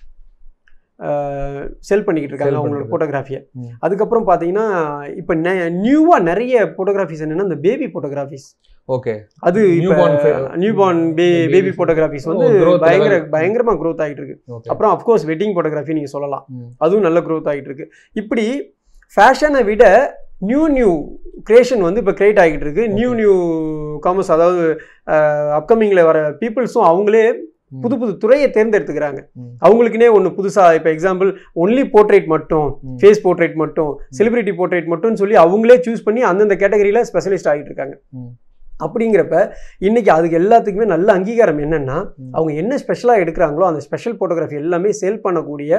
செல் பண்ணிக்கிட்டு இருக்காங்க Sell அவங்களோட பண்றது. ஃபோட்டோகிராஃபியை ம். அதுக்கப்புறம் பார்த்தீங்கன்னா இப்போ நியூவாக நிறைய ஃபோட்டோகிராஃபிஸ் என்னென்னா இந்த பேபி ஃபோட்டோகிராஃபிஸ் ஓகே அது இப்போ Newborn fa- நியூபார்ன் பே babies. பேபி ஃபோட்டோகிராஃபிஸ் வந்து ஓ, growth பயங்கர level. பயங்கரமாக க்ரோத் ஆகிட்டு இருக்கு ஓகே அப்புறம் அஃப்கோர்ஸ் வெட்டிங் ஃபோட்டோகிராஃபி நீங்கள் சொல்லலாம் ம். அதுவும் நல்ல க்ரோத் ஆகிட்டு இருக்கு இப்படி ஃபேஷனை விட நியூ நியூ கிரியேஷன் வந்து இப்போ கிரியேட் ஆகிட்டு இருக்கு நியூ நியூ காமர்ஸ் அதாவது அப்கமிங்கில் வர பீப்புள்ஸும் அவங்களே ம். புது புது துறையை தேர்ந்தெடுத்துக்கிறாங்க ம். அவங்களுக்குனே ஒன்று புதுசாக இப்போ எக்ஸாம்பிள் ஒன்லி போர்ட்ரேட் மட்டும் ம். ஃபேஸ் போர்ட்ரேட் மட்டும் செலிபிரிட்டி போர்ட்ரேட் மட்டும்னு சொல்லி அவங்களே சூஸ் பண்ணி அந்தந்த கேட்டகரியில் ஸ்பெஷலிஸ்ட் ஆகிட்டு இருக்காங்க ம். அப்படிங்கிறப்ப இன்னைக்கு அதுக்கு எல்லாத்துக்குமே நல்ல அங்கீகாரம் என்னன்னா ம். அவங்க என்ன ஸ்பெஷலாக எடுக்கிறாங்களோ அந்த ஸ்பெஷல் ஃபோட்டோகிராஃபி எல்லாமே சேல் பண்ணக்கூடிய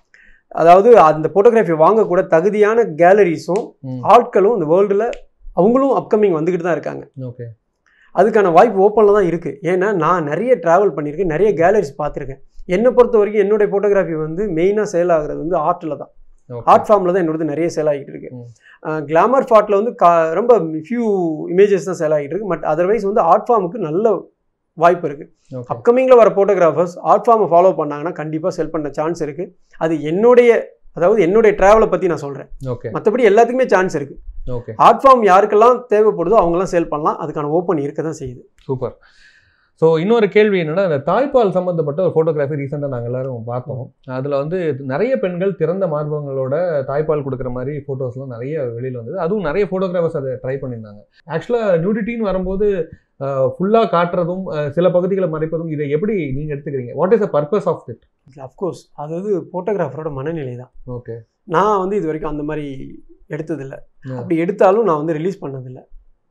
அதாவது அந்த ஃபோட்டோகிராஃபி வாங்கக்கூட தகுதியான கேலரிஸும் ம். ஆட்களும் இந்த வேர்ல்டில் அவங்களும் அப்கமிங் வந்துக்கிட்டு தான் இருக்காங்க ஓகே அதுக்கான வாய்ப்பு ஓப்பனில் தான் இருக்குது ஏன்னா நான் நிறைய ட்ராவல் பண்ணியிருக்கேன் நிறைய கேலரிஸ் பார்த்துருக்கேன் என்னை பொறுத்த வரைக்கும் என்னுடைய ஃபோட்டோகிராஃபி வந்து மெயினாக சேல் ஆகுறது வந்து ஆர்ட்டில் தான் ஓகே ஆர்ட் ஃபார்மில் தான் என்னோடது நிறைய சேல் ஆகிட்டு இருக்கு ம். கிளாமர் ஃபார்ட்டில் வந்து கா ரொம்ப ஃபியூ இமேஜஸ் தான் சேல் ஆகிட்டு இருக்கு பட் அதர்வைஸ் வந்து ஆர்ட் ஃபார்முக்கு நல்ல வாய்ப்பு இருக்குது ஓகே அப்கமிங்கில் வர ஃபோட்டோகிராஃபர்ஸ் ஆர்ட் ஃபார்மை ஃபாலோ பண்ணாங்கன்னா கண்டிப்பாக செல் பண்ண சான்ஸ் இருக்குது அது என்னுடைய அதாவது என்னுடைய ட்ராவலை பற்றி நான் சொல்கிறேன் ஓகே மற்றபடி எல்லாத்துக்குமே சான்ஸ் இருக்குது ஓகே ஆர்ட் ஃபார்ம் யாருக்கெல்லாம் தேவைப்படுதோ அவங்களாம் சேல் பண்ணலாம் அதுக்கான ஓப்பன் இருக்க தான் செய்யுது சூப்பர் ஸோ இன்னொரு கேள்வி என்னன்னா இந்த தாய்ப்பால் சம்மந்தப்பட்ட ஒரு ஃபோட்டோகிராஃபி ரீசெண்டாக நாங்கள் எல்லாரும் பார்த்தோம் அதில் வந்து நிறைய பெண்கள் திறந்த மார்பகங்களோட தாய்ப்பால் கொடுக்குற மாதிரி ஃபோட்டோஸ்லாம் நிறைய வெளியில் வந்தது அதுவும் நிறைய ஃபோட்டோகிராஃபர்ஸ் அதை ட்ரை பண்ணியிருந்தாங்க ஆக்சுவலாக நியூடிட்டின்னு வரும்போது ஃபுல்லாக காட்டுறதும் அஹ், சில பகுதிகளை மறைப்பதும் இதை எப்படி நீங்கள் எடுத்துக்கிறீங்க what is the purpose of this of course அதாவது ஃபோட்டோகிராஃபரோட மனநிலை தான் ஓகே நான் வந்து இது வரைக்கும் அந்த மாதிரி எடுத்ததில்ல Yeah. அப்படி எடுத்தாலும் நான் வந்து ரிலீஸ் பண்ணதில்லை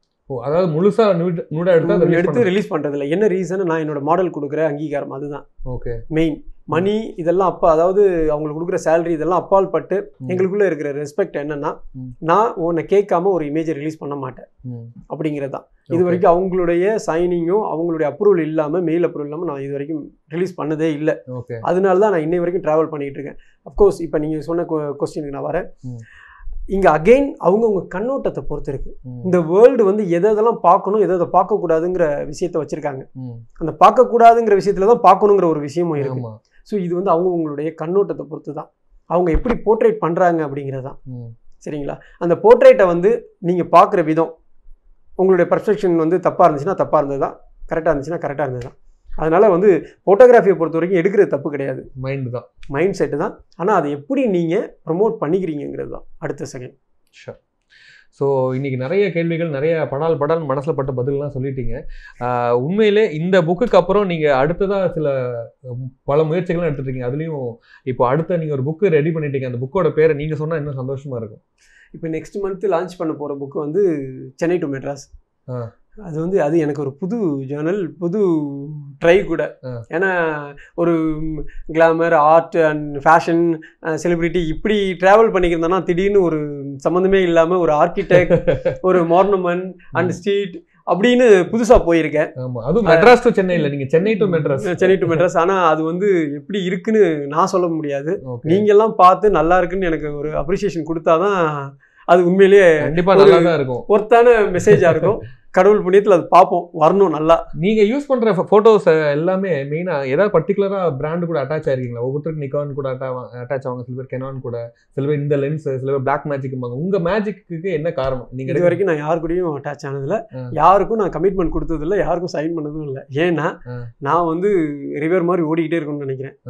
ஓ அதாவது முழுசாக நியூட் நூடாக எடுத்து எடுத்து ரிலீஸ் பண்ணுறதில்ல என்ன ரீசன் நான் என்னோட மாடல் கொடுக்குற அங்கீகாரம் அதுதான் ஓகே மெயின் மணி இதெல்லாம் அப்பா அதாவது அவங்களுக்கு கொடுக்குற சேலரி இதெல்லாம் அப்பால் பட்டு எங்களுக்குள்ள இருக்கிற ரெஸ்பெக்ட் என்னன்னா ம். நான் உன்னை கேட்காம ஒரு இமேஜை ரிலீஸ் பண்ண மாட்டேன் அப்படிங்கிறது தான் இது Okay. வரைக்கும் அவங்களுடைய சைனிங்கும் அவங்களுடைய அப்ரூவல் இல்லாமல் மெயில் அப்ரூவல் இல்லாமல் நான் இது வரைக்கும் ரிலீஸ் பண்ணதே இல்லை ஓகே அதனால தான் நான் இன்னை வரைக்கும் ட்ராவல் பண்ணிட்டு இருக்கேன் அஃப்கோர்ஸ் இப்போ நீங்கள் சொன்ன கொஸ்டினுக்கு நான் வரேன் ம். இங்கே அகெயின் அவங்கவுங்க கண்ணோட்டத்தை பொறுத்து இருக்கு இந்த வேர்ல்டு வந்து எதை எதெல்லாம் பார்க்கணும் எதை எதை பார்க்கக்கூடாதுங்கிற விஷயத்த வச்சிருக்காங்க அந்த பார்க்கக்கூடாதுங்கிற விஷயத்துல தான் பார்க்கணுங்கிற ஒரு விஷயமும் இருக்கு ஆமாம் ஸோ இது வந்து அவங்கவுங்களுடைய கண்ணோட்டத்தை பொறுத்து தான் அவங்க எப்படி போர்ட்ரேட் பண்ணுறாங்க அப்படிங்கிறது தான் சரிங்களா அந்த போர்ட்ரேட்டை வந்து நீங்கள் பார்க்குற விதம் உங்களுடைய பர்ஃபெக்ஷன் வந்து தப்பாக இருந்துச்சுன்னா தப்பாக இருந்தது தான் கரெக்டாக இருந்துச்சுன்னா கரெக்டாக இருந்தது தான் அதனால் வந்து ஃபோட்டோகிராஃபியை பொறுத்த வரைக்கும் எடுக்கிறது தப்பு கிடையாது மைண்டு தான் மைண்ட் செட்டு தான் ஆனால் அதை எப்படி நீங்கள் ப்ரொமோட் பண்ணிக்கிறீங்கிறது தான் அடுத்த செகண்ட் ஷூர் ஸோ இன்னைக்கு நிறைய கேள்விகள் நிறைய படால் படால் மனசில் பட்ட பதிலெலாம் சொல்லிட்டீங்க ஆஹ் உண்மையிலே இந்த புக்குக்கு அப்புறம் நீங்கள் அடுத்ததாக சில உம், பல முயற்சிகள்லாம் எடுத்துட்டு இருக்கீங்க அதுலேயும் இப்போ அடுத்த நீங்கள் ஒரு புக்கு ரெடி பண்ணிட்டீங்க அந்த புக்கோட பேரை நீங்கள் சொன்னால் இன்னும் சந்தோஷமாக இருக்கும் இப்போ நெக்ஸ்ட் மந்த் லான்ச் பண்ண போகிற புக்கு வந்து சென்னை டு மெட்ராஸ் ஆ. அது வந்து அது எனக்கு ஒரு புது ஜேர்னல் புது ட்ரை கூட ஆ. ஏன்னா ஒரு glamour art and fashion celebrity இப்படி ட்ராவல் பண்ணிக்கிறந்தோன்னா திடீர்னு ஒரு சம்மந்தமே இல்லாமல் ஒரு ஆர்கிடெக்ட் ஒரு மார்னமன் அண்ட் ஸ்ட்ரீட் அப்படின்னு புதுசாக போயிருக்கேன் ஆமாம் அதுவும் மெட்ராஸ் டு சென்னை இல்லை நீங்கள் சென்னை டு மெட்ராஸ் சென்னை டு மெட்ராஸ் ஆனால் அது வந்து எப்படி இருக்குன்னு நான் சொல்ல முடியாது ஓகே நீங்கெல்லாம் பார்த்து நல்லா இருக்குன்னு எனக்கு ஒரு அப்ரிசியேஷன் கொடுத்தாதான் அது உண்மையிலேயே கண்டிப்பாக நல்லா தான் இருக்கும் ஒர்த்தான மெசேஜாக இருக்கும் கடவுள் புண்ணியத்தில் அது பார்ப்போம் வரணும் நல்லா நீங்கள் யூஸ் பண்ணுற ஃபோட்டோஸ் எல்லாமே மெயினாக ஏதாவது பர்டிகுலராக பிராண்டு கூட அட்டாச் ஆயிருக்கீங்களா ஒவ்வொருத்தருக்கு நிக்கான் கூட அட்டாச் ஆவாங்க சில பேர் கெனான் கூட சில பேர் இந்த லென்ஸ் சில பேர் பிளாக் மேஜிக்கும்பாங்க உங்கள் மேஜிக்கு என்ன காரணம் இது நீங்கள் வரைக்கும் நான் யார் கூடயும் அட்டாச் ஆனதில்ல ஆ. யாருக்கும் நான் கமிட்மெண்ட் கொடுத்ததில்ல யாருக்கும் சைன் பண்ணதும் இல்லை ஏன்னா ஆ. நான் வந்து ரிவர் மாதிரி ஓடிக்கிட்டே இருக்கணும்னு நினைக்கிறேன் ஆ.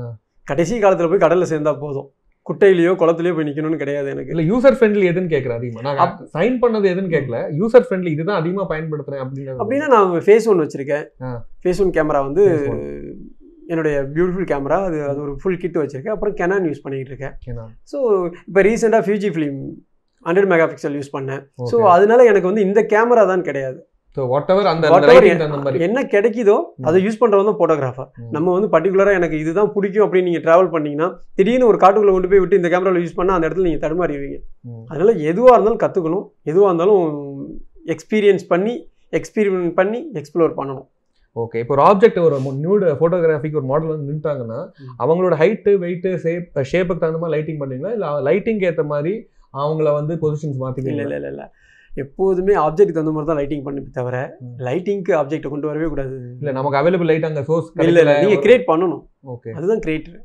கடைசி காலத்தில் போய் கடலில் சேர்ந்தா போதும் குட்டையிலையோ குளத்துலையோ போய் நிற்கணும்னு கிடையாது எனக்கு இல்ல யூசர் ஃப்ரெண்ட்லி எதுன்னு கேட்கறேன் அதிகமா நான் சைன் பண்ணது எதுன்னு கேட்கல யூசர் ஃப்ரெண்ட்லி இதுதான் அதிகமா பயன்படுத்துறேன் அப்படின்றது அப்படின்னா நான் ஃபேஸ் ஒன் வச்சுருக்கேன் ஆ. ஃபேஸ் ஒன் கேமரா வந்து Phase one. என்னுடைய பியூட்டிஃபுல் கேமரா அது அது ஒரு ஃபுல் கிட் வச்சுருக்கேன் அப்புறம் கெனான் யூஸ் பண்ணிக்கிட்டு இருக்கேன் ஏன்னா, ஸோ இப்போ ரீசெண்டாக Fujifilm hundred megapixel use பண்ணேன் ஸோ okay. அதனால எனக்கு வந்து இந்த கேமரா தான் கிடையாது So, whatever அந்த Whatever lighting எ- தகுந்த மாதிரி என்ன கிடைக்குதோ அதை யூஸ் பண்ணுறவங்க தான் ஃபோட்டோகிராஃபர் ம். நம்ம வந்து பர்டிகுலராக எனக்கு இதுதான் பிடிக்கும் அப்படின்னு நீங்கள் ட்ராவல் பண்ணீங்கன்னா திடீர்னு ஒரு காட்டுக்குள்ளே கொண்டு போய் விட்டு இந்த கேமராவில் யூஸ் பண்ணால் அந்த இடத்துல நீங்கள் தடுமாறிடுவீங்க ம். அதனால எதுவாக இருந்தாலும் கற்றுக்கணும் எதுவாக இருந்தாலும் எக்ஸ்பீரியன்ஸ் பண்ணி எக்ஸ்பீரிமெண்ட் பண்ணி எக்ஸ்ப்ளோர் பண்ணணும் ஓகே இப்போ ஒரு ஆப்ஜெக்ட் ஒரு நியூடு ஃபோட்டோகிராஃபிக்கு ஒரு மாடல் வந்து நின்ட்டாங்கன்னா ம். அவங்களோட ஹைட்டு வெயிட்டு ஷேப் ஷேப்புக்கு தகுந்த மாதிரி லைட்டிங் பண்ணுவீங்களா இல்லை லைட்டிங்க்கு ஏற்ற மாதிரி அவங்கள வந்து பொசிஷன்ஸ் இல்லை மாற்றிக்கலாம் இல்லை இல்லை இல்லை எப்போதுமே ஆப்ஜெக்ட் தகுந்த மாதிரி தான் லைட்டிங் பண்ணி தவிர ம். லைட்டிங்க்கு ஆப்ஜெக்ட்டை கொண்டு வரவே கூடாது இல்லை நமக்கு அவைலபிள் லைட் அங்கே சோர்ஸ் இல்லை இல்லை நீங்கள் கிரியேட் பண்ணணும் ஓகே அதுதான் கிரியேட்டர்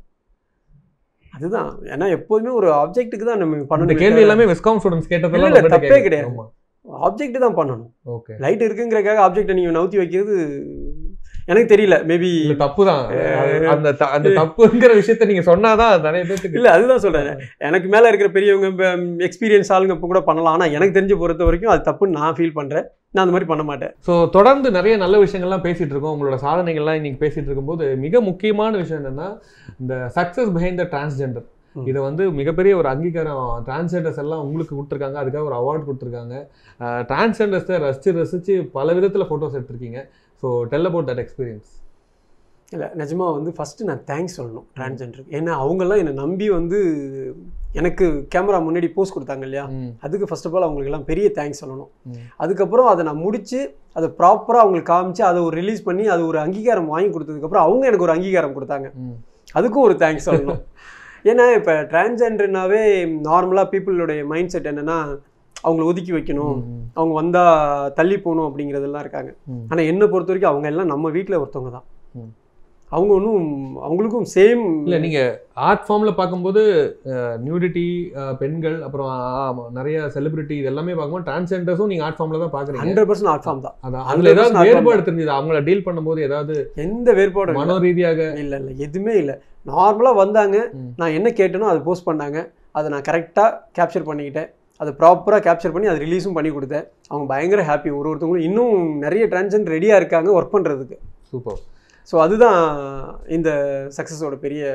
அதுதான் ஏன்னா எப்போதுமே ஒரு ஆப்ஜெக்ட்டுக்கு தான் நம்ம இந்த பண்ணணும் கேள்வி எல்லாமே விஸ்காம் ஸ்டூடெண்ட்ஸ் இல்ல, கேட்டதெல்லாம் இல்ல, உங்கள்ட்ட தப்பே கேட்குறேன். கிடையாது. ஆமா. ஆப்ஜெக்ட் தான் பண்ணணும் ஓகே லைட் இருக்குங்கிறக்காக ஆப்ஜெக்ட்டை நீங்கள் நவுத்தி வைக்கிறது எனக்கு தெரியல மேபி இல்ல தப்பு தான் அந்த த- அந்த தப்புங்கிற விஷயத்த நீங்க சொன்னாதான் அது நிறைய பேத்துக்கு இல்லை அதுதான் சொல்கிறேன் எனக்கு மேலே இருக்கிற பெரியவங்க எக்ஸ்பீரியன்ஸ் ஆளுங்க இப்போ கூட பண்ணலாம் ஆனால் எனக்கு தெரிஞ்சு பொறுத்த வரைக்கும் அது தப்புன்னு நான் ஃபீல் பண்ணுறேன் நான் அந்த மாதிரி பண்ண மாட்டேன் ஸோ தொடர்ந்து நிறைய நல்ல விஷயங்கள்லாம் பேசிட்டு இருக்கோம் உங்களோட சாதனைகள்லாம் இன்னைக்கு பேசிட்டு இருக்கும்போது மிக முக்கியமான விஷயம் என்னன்னா இந்த சக்ஸஸ் பிஹைண்ட் த டிரான்ஸ்ஜெண்டர் ம். இதை வந்து மிகப்பெரிய ஒரு அங்கீகாரம் டிரான்ஸ்ஜெண்டர்ஸ் எல்லாம் உங்களுக்கு கொடுத்துருக்காங்க அதுக்காக ஒரு அவார்ட் கொடுத்துருக்காங்க டிரான்ஸ்ஜெண்டர்ஸை ரசிச்சு ரசிச்சு பல விதத்தில் ஃபோட்டோஸ் எடுத்திருக்கீங்க so tell about that experience இல்லை நிஜமா வந்து ஃபஸ்ட்டு நான் தேங்க்ஸ் சொல்லணும் டிரான்ஸ்ஜெண்டருக்கு ஏன்னா அவங்கெல்லாம் என்னை நம்பி வந்து எனக்கு கேமரா முன்னாடி போஸ்ட் கொடுத்தாங்க இல்லையா அதுக்கு ஃபர்ஸ்ட் ஆஃப் ஆல் அவங்களுக்கு எல்லாம் பெரிய தேங்க்ஸ் சொல்லணும் ம். அதுக்கப்புறம் அதை நான் முடிச்சு அதை ப்ராப்பராக அவங்களுக்கு காமிச்சு அதை ஒரு ரிலீஸ் பண்ணி அது ஒரு அங்கீகாரம் வாங்கி கொடுத்ததுக்கப்புறம் அவங்க எனக்கு ஒரு அங்கீகாரம் கொடுத்தாங்க அதுக்கும் ஒரு தேங்க்ஸ் சொல்லணும் ஏன்னா இப்போ டிரான்ஸ்ஜெண்டர்னாவே நார்மலாக பீப்புளுடைய மைண்ட் செட் என்னென்னா அவங்கள ஒதுக்கி வைக்கணும் அவங்க வந்தால் தள்ளி போகணும் அப்படிங்கிறதெல்லாம் இருக்காங்க ம். ஆனால் என்னை பொறுத்த வரைக்கும் அவங்க எல்லாம் நம்ம வீட்டில் ஒருத்தவங்க தான் ம். அவங்க ஒன்றும் அவங்களுக்கும் சேம் இல்ல நீங்க ஆர்ட் ஃபார்ம்ல பார்க்கும்போது நியூடிட்டி பெண்கள் அப்புறம் ஆமா, நிறைய செலிபிரிட்டி இது எல்லாமே பார்க்கும்போது டிரான்ஸ்ஜெண்டர்ஸும் நீங்க ஆர்ட் ஃபார்ம்ல தான் பாக்குறீங்க ஹண்ட்ரட் பர்சன்ட் ஆர்ட் ஃபார்ம் தான் அதான் 100% அதுல ஏதாவது art form வேறுபாடு தெரிஞ்சது அவங்கள டீல் பண்ணும்போது ஏதாவது எந்த வேறுபாடும் மனோ ரீதியாக இல்லை இல்லை எதுவுமே இல்லை நார்மலாக வந்தாங்க ம். நான் என்ன கேட்டனோ அதை போஸ்ட் பண்ணாங்க அதை நான் கரெக்டாக கேப்சர் பண்ணிக்கிட்டேன் அதை ப்ராப்பராக கேப்சர் பண்ணி அதை ரிலீஸும் பண்ணி கொடுத்தேன் அவங்க பயங்கர ஹாப்பி ஒரு ஒருத்தவங்களும் இன்னும் நிறைய டிரான்ஸ்ஜெண்டர் ரெடியாக இருக்காங்க ஒர்க் பண்ணுறதுக்கு சூப்பர் ஸோ அதுதான் இந்த சக்ஸஸோட பெரிய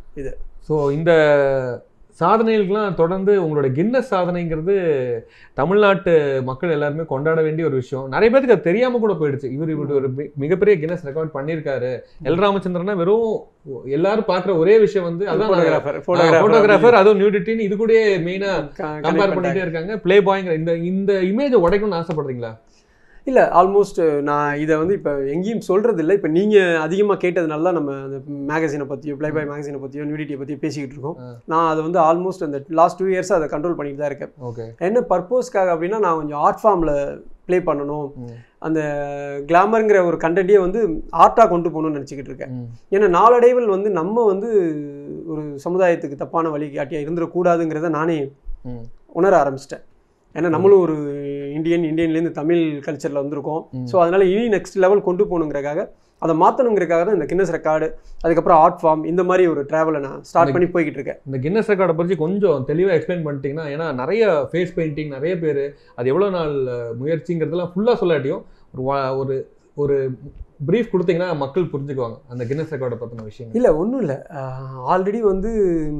ஸோ இந்த சாதனைகளுக்கெல்லாம் தொடர்ந்து உங்களோட கின்னஸ் சாதனைங்கிறது தமிழ்நாட்டு மக்கள் எல்லாருமே கொண்டாட வேண்டிய ஒரு விஷயம் நிறைய பேருக்கு அது தெரியாம கூட போயிடுச்சு இவர் இப்படி ஒரு மி- மிகப்பெரிய கின்னஸ் ரெக்கார்ட் பண்ணியிருக்காரு எல் ராமச்சந்திரனா வெறும் எல்லாரும் பார்க்குற ஒரே விஷயம் வந்து அதான் ஃபோட்டோகிராஃபர் ஃபோட்டோகிராஃபர் அதுவும் நியூடிட்டின்னு இது கூட மெயினா கம்பேர் பண்ணிட்டே இருக்காங்க ப்ளே பாய்ங்கிற இந்த இந்த இமேஜை உடைக்கணும்னு ஆசைப்படுறீங்களா இல்லை ஆல்மோஸ்ட் நான் இதை வந்து இப்போ எங்கேயும் சொல்கிறது இல்லை இப்போ நீங்கள் அதிகமாக கேட்டதுனால தான் நம்ம அந்த மேகசினை பற்றியோ ப்ளே பாய் மேகசினை பற்றியோ நியூடிட்டியை பற்றியோ பேசிக்கிட்டு இருக்கோம் ஆ. நான் அதை வந்து ஆல்மோஸ்ட் அந்த லாஸ்ட் டூ இயர்ஸாக அதை கண்ட்ரோல் பண்ணிட்டு தான் இருக்கேன் ஓகே என்ன பர்பஸ்க்காக அப்படின்னா நான் கொஞ்சம் ஆர்ட் ஃபார்மில் ப்ளே பண்ணணும் அந்த கிளாமருங்கிற ஒரு கண்டென்ட்டே வந்து ஆர்ட்டாக கொண்டு போகணும்னு நினச்சிக்கிட்டு இருக்கேன் ஏன்னா நாளடைவில் வந்து நம்ம வந்து ஒரு சமுதாயத்துக்கு தப்பான வழிகாட்டியாக இருந்துடக்கூடாதுங்கிறத நானே ம். உணர ஆரம்பிச்சிட்டேன் ஏன்னா நம்மளும் ஒரு இந்தியன் இந்தியன்லேருந்து தமிழ் கல்ச்சரில் வந்திருக்கோம் ம். ஸோ அதனால் இனி நெக்ஸ்ட் லெவல் கொண்டு போகணுங்கிறக்காக அதை மாற்றணுங்கிறக்காக தான் இந்த கின்னஸ் ரெக்கார்டு அதுக்கப்புறம் ஆர்ட் ஃபார்ம் இந்த மாதிரி ஒரு ட்ராவலை நான் ஸ்டார்ட் பண்ணி போய்கிட்டு இருக்கேன் இந்த கின்னஸ் ரெக்கார்டை பற்றி கொஞ்சம் தெளிவாக எக்ஸ்பிளைன் பண்ணிட்டீங்கன்னா ஏன்னா நிறைய ஃபேஸ் பெயிண்டிங் நிறைய பேர் அது எவ்வளோ நாள் அஹ், முயற்சிங்கிறதெல்லாம் ஃபுல்லாக சொல்லாட்டியும் ஒரு வா- ஒரு ஒரு ப்ரீஃப் கொடுத்தீங்கன்னா மக்கள் புரிஞ்சுக்குவாங்க அந்த கின்னஸ் ரெக்கார்டை பற்றின விஷயம் இல்லை ஒன்றும் இல்லை ஆல்ரெடி வந்து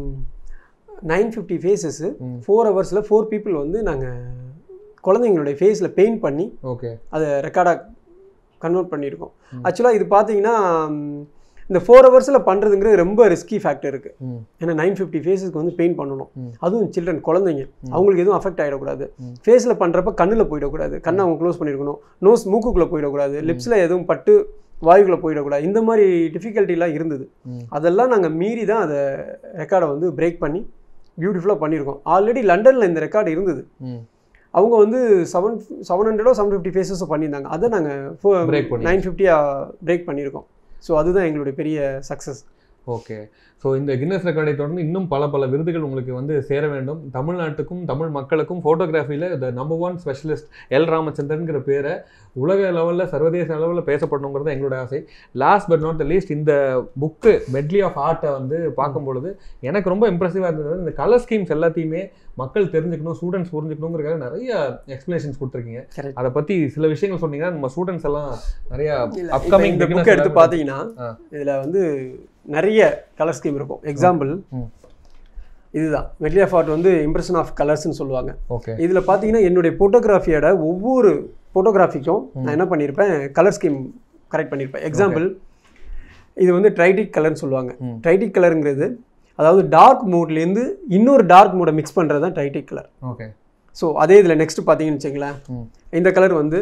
நைன் ஃபிஃப்டி ஃபேஸஸ் ம். ஃபோர் ஹவர்ஸில் ஃபோர் பீப்புள் வந்து நாங்கள் குழந்தைங்களுடைய ஃபேஸில் பெயிண்ட் பண்ணி ஓகே அதை ரெக்கார்டாக கன்வெர்ட் பண்ணியிருக்கோம் ம். ஆக்சுவலாக இது பார்த்தீங்கன்னா ம், இந்த ஃபோர் ஹவர்ஸில் பண்ணுறதுங்கிறது ரொம்ப ரிஸ்கி ஃபேக்டர் இருக்குது ம் ஏன்னா நைன் ஃபிஃப்டி ஃபேஸஸ்க்கு வந்து பெயிண்ட் பண்ணணும் ம். அதுவும் சில்ட்ரன் குழந்தைங்க ம். அவங்களுக்கு எதுவும் அஃபெக்ட் ஆகிடக்கூடாது ம். ஃபேஸில் பண்ணுறப்ப கண்ணில் போயிடக்கூடாது கண்ணை அவங்க க்ளோஸ் பண்ணியிருக்கணும் நோஸ் மூக்குக்குள்ளே போயிடக்கூடாது லிப்ஸில் எதுவும் பட்டு வாயுக்குள்ளே போயிடக்கூடாது இந்த மாதிரி டிஃபிகல்ட்டிலாம் இருந்தது ம். அதெல்லாம் நாங்கள் மீறி தான் அதை ரெக்கார்டை வந்து பிரேக் பண்ணி பியூட்டிஃபுல்லாக பண்ணியிருக்கோம் ஆல்ரெடி லண்டனில் இந்த ரெக்கார்டு இருந்தது ம் அவங்க வந்து செவன் செவன் ஹண்ட்ரடோ செவன் ஃபிஃப்டி ஃபேஸஸோ பண்ணியிருந்தாங்க அதை Break நாங்கள் பண்ணி. நைன் ஃபிஃப்டியாக பிரேக் பண்ணியிருக்கோம் ஸோ அதுதான் எங்களுடைய பெரிய சக்ஸஸ் ஓகே ஸோ இந்த கின்னஸ் ரெக்கார்டை தொடர்ந்து இன்னும் பல பல விருதுகள் உங்களுக்கு வந்து சேர வேண்டும் தமிழ்நாட்டுக்கும் தமிழ் மக்களுக்கும் ஃபோட்டோகிராஃபியில் the number one specialist L ராமச்சந்திரன்கிற பேரை உலக லெவலில் சர்வதேச அளவில் பேசப்படணுங்கிறது எங்களோட ஆசை last but not the least இந்த புக்கு மெட்லி ஆஃப் ஆர்ட்டை வந்து பார்க்கும் பொழுது எனக்கு ரொம்ப இம்ப்ரெசிவாக இருந்தது இந்த கலர் ஸ்கீம்ஸ் எல்லாத்தையுமே மக்கள் தெரிஞ்சுக்கணும் ஸ்டூடெண்ட்ஸ் புரிஞ்சுக்கணுங்கிறதுக்காக நிறைய எக்ஸ்பிளேஷன்ஸ் கொடுத்துருக்கீங்க Correct. அதை பற்றி சில விஷயங்கள் சொன்னீங்கன்னா நம்ம ஸ்டூடெண்ட்ஸ் எல்லாம் நிறைய இல்ல, இப்ப அப்கமிங் இந்த புக் எடுத்து பார்த்தீங்கன்னா ஆ. இதுல வந்து நிறைய கலர் ஸ்கீம் இருக்கும் எக்ஸாம்பிள் ம். இதுதான் மெட்லி ஆஃப் ஆர்ட் வந்து இம்ப்ரெஷன் ஆஃப் கலர்ஸ்னு சொல்லுவாங்க ஓகே இதுல பார்த்தீங்கன்னா என்னுடைய ஃபோட்டோகிராஃபியோட ஒவ்வொரு ஃபோட்டோகிராஃபிக்கும் நான் என்ன பண்ணியிருப்பேன் கலர் ஸ்கீம் கரெக்ட் பண்ணியிருப்பேன் எக்ஸாம்பிள் இது வந்து ட்ரைடிக் கலர்னு சொல்லுவாங்க ம். ட்ரைடிக் கலருங்கிறது அதாவது டார்க் மூட்லேருந்து இன்னொரு டார்க் மூடை மிக்ஸ் பண்ணுறது தான் ட்ரைடிக் கலர் ஓகே ஸோ அதே இதில் நெக்ஸ்ட் பார்த்தீங்கன்னு வச்சுங்களேன் ம். இந்த கலர் வந்து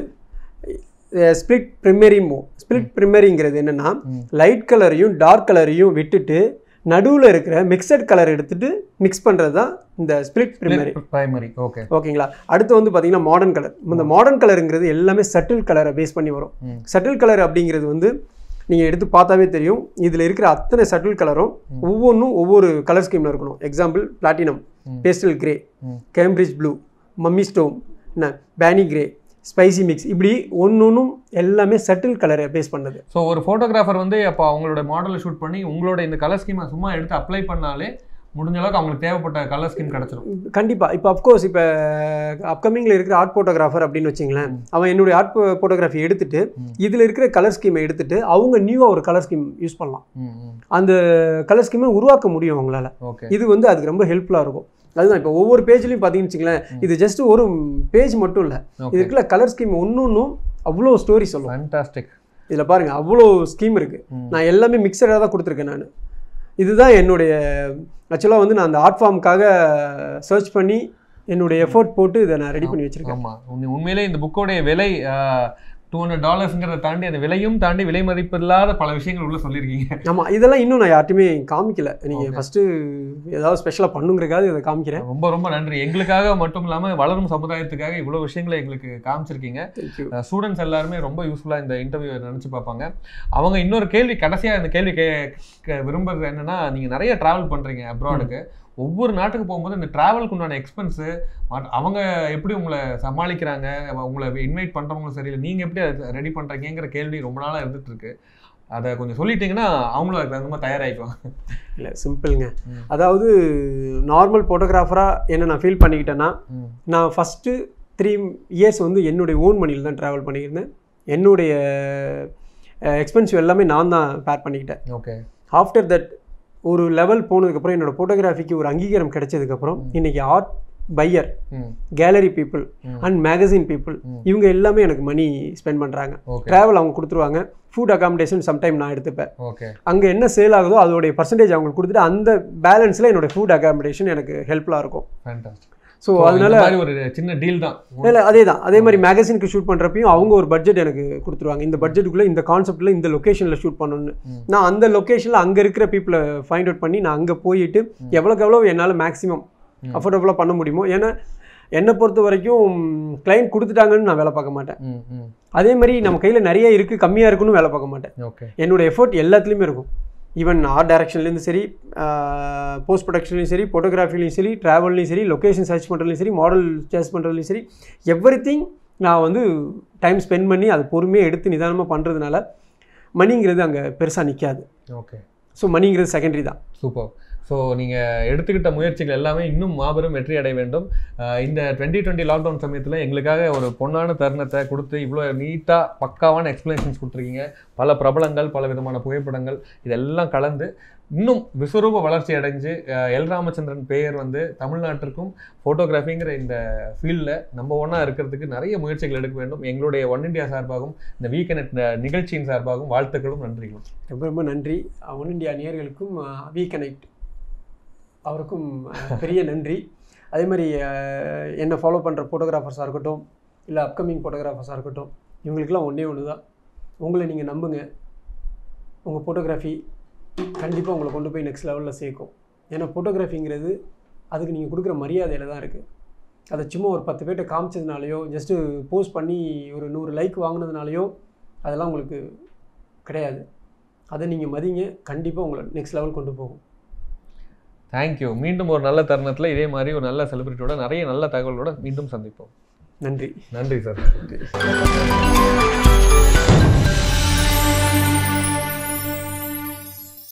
ஸ்பிளிட் ப்ரிமரி மோ ஸ்பிளிட் ப்ரிமரிங்கிறது என்னென்னா ம். லைட் கலரையும் டார்க் கலரையும் விட்டுட்டு நடுவில் இருக்கிற மிக்சட் கலர் எடுத்துட்டு மிக்ஸ் பண்ணுறது தான் இந்த ஸ்பிளிட் ப்ரிமரி பிரைமரி ஓகே ஓகேங்களா அடுத்து வந்து பார்த்தீங்கன்னா மாடர்ன் கலர் இந்த மாடர்ன் கலருங்கிறது எல்லாமே சட்டில் கலரை பேஸ் பண்ணி வரும் ம். சட்டில் கலர் அப்படிங்கிறது வந்து நீங்கள் எடுத்து பார்த்தாவே தெரியும் இதில் இருக்கிற அத்தனை சட்டில் கலரும் ஒவ்வொன்றும் ஒவ்வொரு கலர் ஸ்கீமில் இருக்கணும் எக்ஸாம்பிள் பிளாட்டினம் ம். பேஸ்டல் கிரே ம். கேம்பிரிட்ஜ் ப்ளூ மம்மி ஸ்டோன் என்ன பேனி கிரே ஸ்பைசி மிக்ஸ் இப்படி ஒன்னொன்னும் எல்லாமே சட்டில் கலரை பேஸ் பண்ணது ஸோ ஒரு ஃபோட்டோகிராஃபர் வந்து அப்போ அவங்களோட மாடலை ஷூட் பண்ணி உங்களோட இந்த கலர் ஸ்கீமை சும்மா எடுத்து அப்ளை பண்ணாலே முடிஞ்ச அளவுக்கு அவங்களுக்கு தேவைப்பட்ட கலர் ஸ்கீம் கிடச்சிரும் கண்டிப்பாக இப்போ அப்கோர்ஸ் இப்போ அப்கமிங்கில் இருக்கிற ஆர்ட் ஃபோட்டோகிராஃபர் அப்படின்னு வச்சிங்களேன் அவன் என்னுடைய ஆர்ட் ஃபோட்டோகிராஃபி எடுத்துட்டு ம். இதில் இருக்கிற கலர் ஸ்கீமை எடுத்துட்டு அவங்க நியூவாக ஒரு கலர் ஸ்கீம் யூஸ் பண்ணலாம் ம் ம் அந்த கலர் ஸ்கீமை உருவாக்க முடியும் அவங்களால ஓகே இது வந்து அதுக்கு ரொம்ப ஹெல்ப்ஃபுல்லாக இருக்கும் அதுதான் இப்போ ஒவ்வொரு பேஜ்லையும் பார்த்தீங்கன்னு வச்சுங்களேன் இது ஜஸ்ட் ஒரு பேஜ் மட்டும் இல்லை இது ஓகே இருக்கிற கலர் ஸ்கீம் ஒன்று ஒன்றும் அவ்வளோ ஸ்டோரி சொல்லும் ஃபேண்டாஸ்டிக் இதில் பாருங்கள் அவ்வளோ ஸ்கீம் இருக்குது ம். நான் எல்லாமே மிக்சடாக தான் கொடுத்துருக்கேன் நான் இதுதான் என்னுடைய ஆக்சுவலாக வந்து நான் அந்த ஆர்ட் ஃபார்முக்காக சர்ச் பண்ணி என்னுடைய எஃபோர்ட் போட்டு இதை நான் ரெடி பண்ணி வச்சுருக்கேன் ஆமா உண்மை- உண்மையிலே இந்த புக்கோடைய விலை டூ ஹண்ட்ரட் டாலர்ஸ்ங்கிறத தாண்டி அந்த விலையும் தாண்டி விலை மதிப்பு இல்லாத பல விஷயங்கள் உள்ள சொல்லியிருக்கீங்க ஆமாம் இதெல்லாம் இன்னும் நான் யார்ட்டுமே காமிக்கல நீங்கள் Okay. ஃபஸ்ட்டு ஏதாவது ஸ்பெஷலாக பண்ணுங்கிறக்காக இதை காமிக்கிறேன் ரொம்ப ரொம்ப நன்றி எங்களுக்காக மட்டும் இல்லாம வளரும் சமுதாயத்துக்காக இவ்வளவு விஷயங்களை எங்களுக்கு காமிச்சிருக்கீங்க தேங்க்யூ ஸ்டூடெண்ட்ஸ் எல்லாருமே ரொம்ப யூஸ்ஃபுல்லாக இந்த இன்டர்வியூ நினச்சி பார்ப்பாங்க அவங்க இன்னொரு கேள்வி கடைசியாக இந்த கேள்வி கே விரும்புறது என்னன்னா நீங்கள் நிறைய ட்ராவல் பண்ணுறீங்க அப்ராடுக்கு ஒவ்வொரு நாட்டுக்கு போகும்போது இந்த ட்ராவலுக்கு உண்டான எக்ஸ்பென்ஸு அவங்க எப்படி உங்களை சமாளிக்கிறாங்க உங்களை இன்வைட் பண்ணுறவங்களும் சரியில்லை நீங்கள் எப்படி அதை ரெடி பண்ணுறீங்கிற கேள்வி ரொம்ப நாளாக இருந்துட்டு இருக்கு அதை கொஞ்சம் சொல்லிட்டீங்கன்னா அவங்களும் அதுக்கு தகுந்த மாதிரி தயாராகிக்குவாங்க இல்லை சிம்பிளுங்க ம். அதாவது நார்மல் ஃபோட்டோகிராஃபராக என்ன நான் ஃபீல் பண்ணிக்கிட்டேன்னா ம் நான் ஃபஸ்ட்டு த்ரீ இயர்ஸ் வந்து என்னுடைய ஓன் மணியில் தான் ட்ராவல் பண்ணியிருந்தேன் என்னுடைய எக்ஸ்பென்சிவ் எல்லாமே நான் தான் பேர் பண்ணிக்கிட்டேன் ஓகே ஆஃப்டர் தட் ஒரு லெவல் போனதுக்கப்புறம் என்னோட ஃபோட்டோகிராஃபிக்கு ஒரு அங்கீகாரம் கிடைச்சதுக்கப்புறம் இன்னைக்கு ஆர்ட் பையர் ம் கேலரி பீப்புள் ம். அண்ட் மேகசின் பீப்புள் ம். இவங்க எல்லாமே எனக்கு மணி ஸ்பெண்ட் பண்ணுறாங்க ஓகே ட்ராவல் அவங்க கொடுத்துருவாங்க ஃபுட் அகாமடேஷன் சம்டைம் நான் எடுத்துப்பேன் ஓகே அங்கே என்ன சேல் ஆகுதோ அதோடைய பர்சன்டேஜ் அவங்களுக்கு கொடுத்துட்டு அந்த பேலன்ஸில் என்னோட ஃபுட் அகாமடேஷன் எனக்கு ஹெல்ப்ஃபுல்லாக இருக்கும் ஃபேண்டாஸ்டிக் ஸோ ஸோ அதனால அதனால மாதிரி ஒரு சின்ன டீல் தான் இல்லை அதே தான் அதே மாதிரி மேகசினுக்கு ஷூட் பண்ணுறப்பையும் அவங்க ஒரு பட்ஜெட் எனக்கு கொடுத்துருவாங்க இந்த பட்ஜெட்டுக்குள்ளே இந்த கான்செப்ட்டில் இந்த லொக்கேஷனில் ஷூட் பண்ணணும்னு ம். நான் அந்த லொக்கேஷனில் அங்கே இருக்கிற பீப்புளை ஃபைண்ட் அவுட் பண்ணி நான் அங்கே போயிட்டு எவ்வளோக்கு எவ்வளோ என்னால் மேக்ஸிமம் ம். அஃபோர்டபுளாக பண்ண முடியுமோ ஏன்னா என்னை பொறுத்த வரைக்கும் கிளைண்ட் கொடுத்துட்டாங்கன்னு நான் வேலை பார்க்க மாட்டேன் ம் ம் அதே மாதிரி நம்ம கையில் நிறைய இருக்குது கம்மியாக இருக்குன்னு வேலை பார்க்க மாட்டேன் ஓகே என்னோட எஃபோர்ட் எல்லாத்துலேயுமே இருக்கும் ஈவன் ஆர்ட் டைரக்ஷன்லேருந்து சரி போஸ்ட் ப்ரொடக்ஷன்லையும் சரி ஃபோட்டோகிராஃபிலையும் சரி ட்ராவல்லையும் சரி லொக்கேஷன் சர்ச் பண்ணுறதுலையும் சரி மாடல் சேர்ச் பண்ணுறதுலையும் சரி எவ்ரி நான் வந்து டைம் ஸ்பெண்ட் பண்ணி அதை பொறுமையாக எடுத்து நிதானமாக பண்ணுறதுனால மணிங்கிறது அங்கே பெருசாக நிற்காது ஓகே ஸோ மணிங்கிறது செகண்டரி தான் சூப்பர் ஸோ நீங்கள் எடுத்துக்கிட்ட முயற்சிகள் எல்லாமே இன்னும் மாபெரும் வெற்றி அடைய வேண்டும் அஹ் இந்த டுவெண்ட்டி டுவெண்ட்டி லாக்டவுன் சமயத்தில் எங்களுக்காக ஒரு பொன்னான தருணத்தை கொடுத்து இவ்வளோ நீட்டாக பக்காவான எக்ஸ்பிளனேஷன்ஸ் கொடுத்துருக்கீங்க பல பிரபலங்கள் பல விதமான புகைப்படங்கள் இதெல்லாம் கலந்து இன்னும் விஸ்வரூப வளர்ச்சி அடைஞ்சு அஹ் எல் ராமச்சந்திரன் பெயர் வந்து தமிழ்நாட்டிற்கும் ஃபோட்டோகிராஃபிங்கிற இந்த ஃபீல்டில் நம்ம ஒன்றா இருக்கிறதுக்கு நிறைய முயற்சிகள் எடுக்க வேண்டும் எங்களுடைய ஒன் இந்தியா சார்பாகவும் இந்த வீக்கெண்ட் நிகழ்ச்சியின் சார்பாகவும் வாழ்த்துக்களும் நன்றிகளும் ரொம்ப ரொம்ப நன்றி ஒன் இந்தியா நேயர்களுக்கும் வி கனெக்ட் அவருக்கும் அஹ், பெரிய நன்றி அதே மாதிரி அஹ், என்னை ஃபாலோ பண்ணுற ஃபோட்டோகிராஃபர்ஸாக இருக்கட்டும் இல்லை அப்கமிங் ஃபோட்டோகிராஃபர்ஸாக இருக்கட்டும் இவங்களுக்கெல்லாம் ஒன்றே ஒன்று தான் உங்களை நீங்கள் நம்புங்க உங்கள் ஃபோட்டோகிராஃபி கண்டிப்பாக உங்களை கொண்டு போய் நெக்ஸ்ட் லெவலில் சேர்க்கும் ஏன்னா ஃபோட்டோகிராஃபிங்கிறது அதுக்கு நீங்கள் கொடுக்குற மரியாதையில் தான் இருக்குது அதை சும்மா ஒரு பத்து பேர்ட்ட காமிச்சதுனாலையோ ஜஸ்ட்டு போஸ்ட் பண்ணி ஒரு நூறு லைக் வாங்கினதுனாலையோ அதெல்லாம் உங்களுக்கு கிடையாது அதை நீங்கள் மதிங்க கண்டிப்பாக உங்களை நெக்ஸ்ட் லெவல் கொண்டு போகும் தேங்க்யூ மீண்டும் ஒரு நல்ல தருணத்தில் இதே மாதிரி ஒரு நல்ல செலிபிரிட்டியோட நிறைய நல்ல தகவலோட மீண்டும் சந்திப்போம் நன்றி நன்றி சார் நன்றி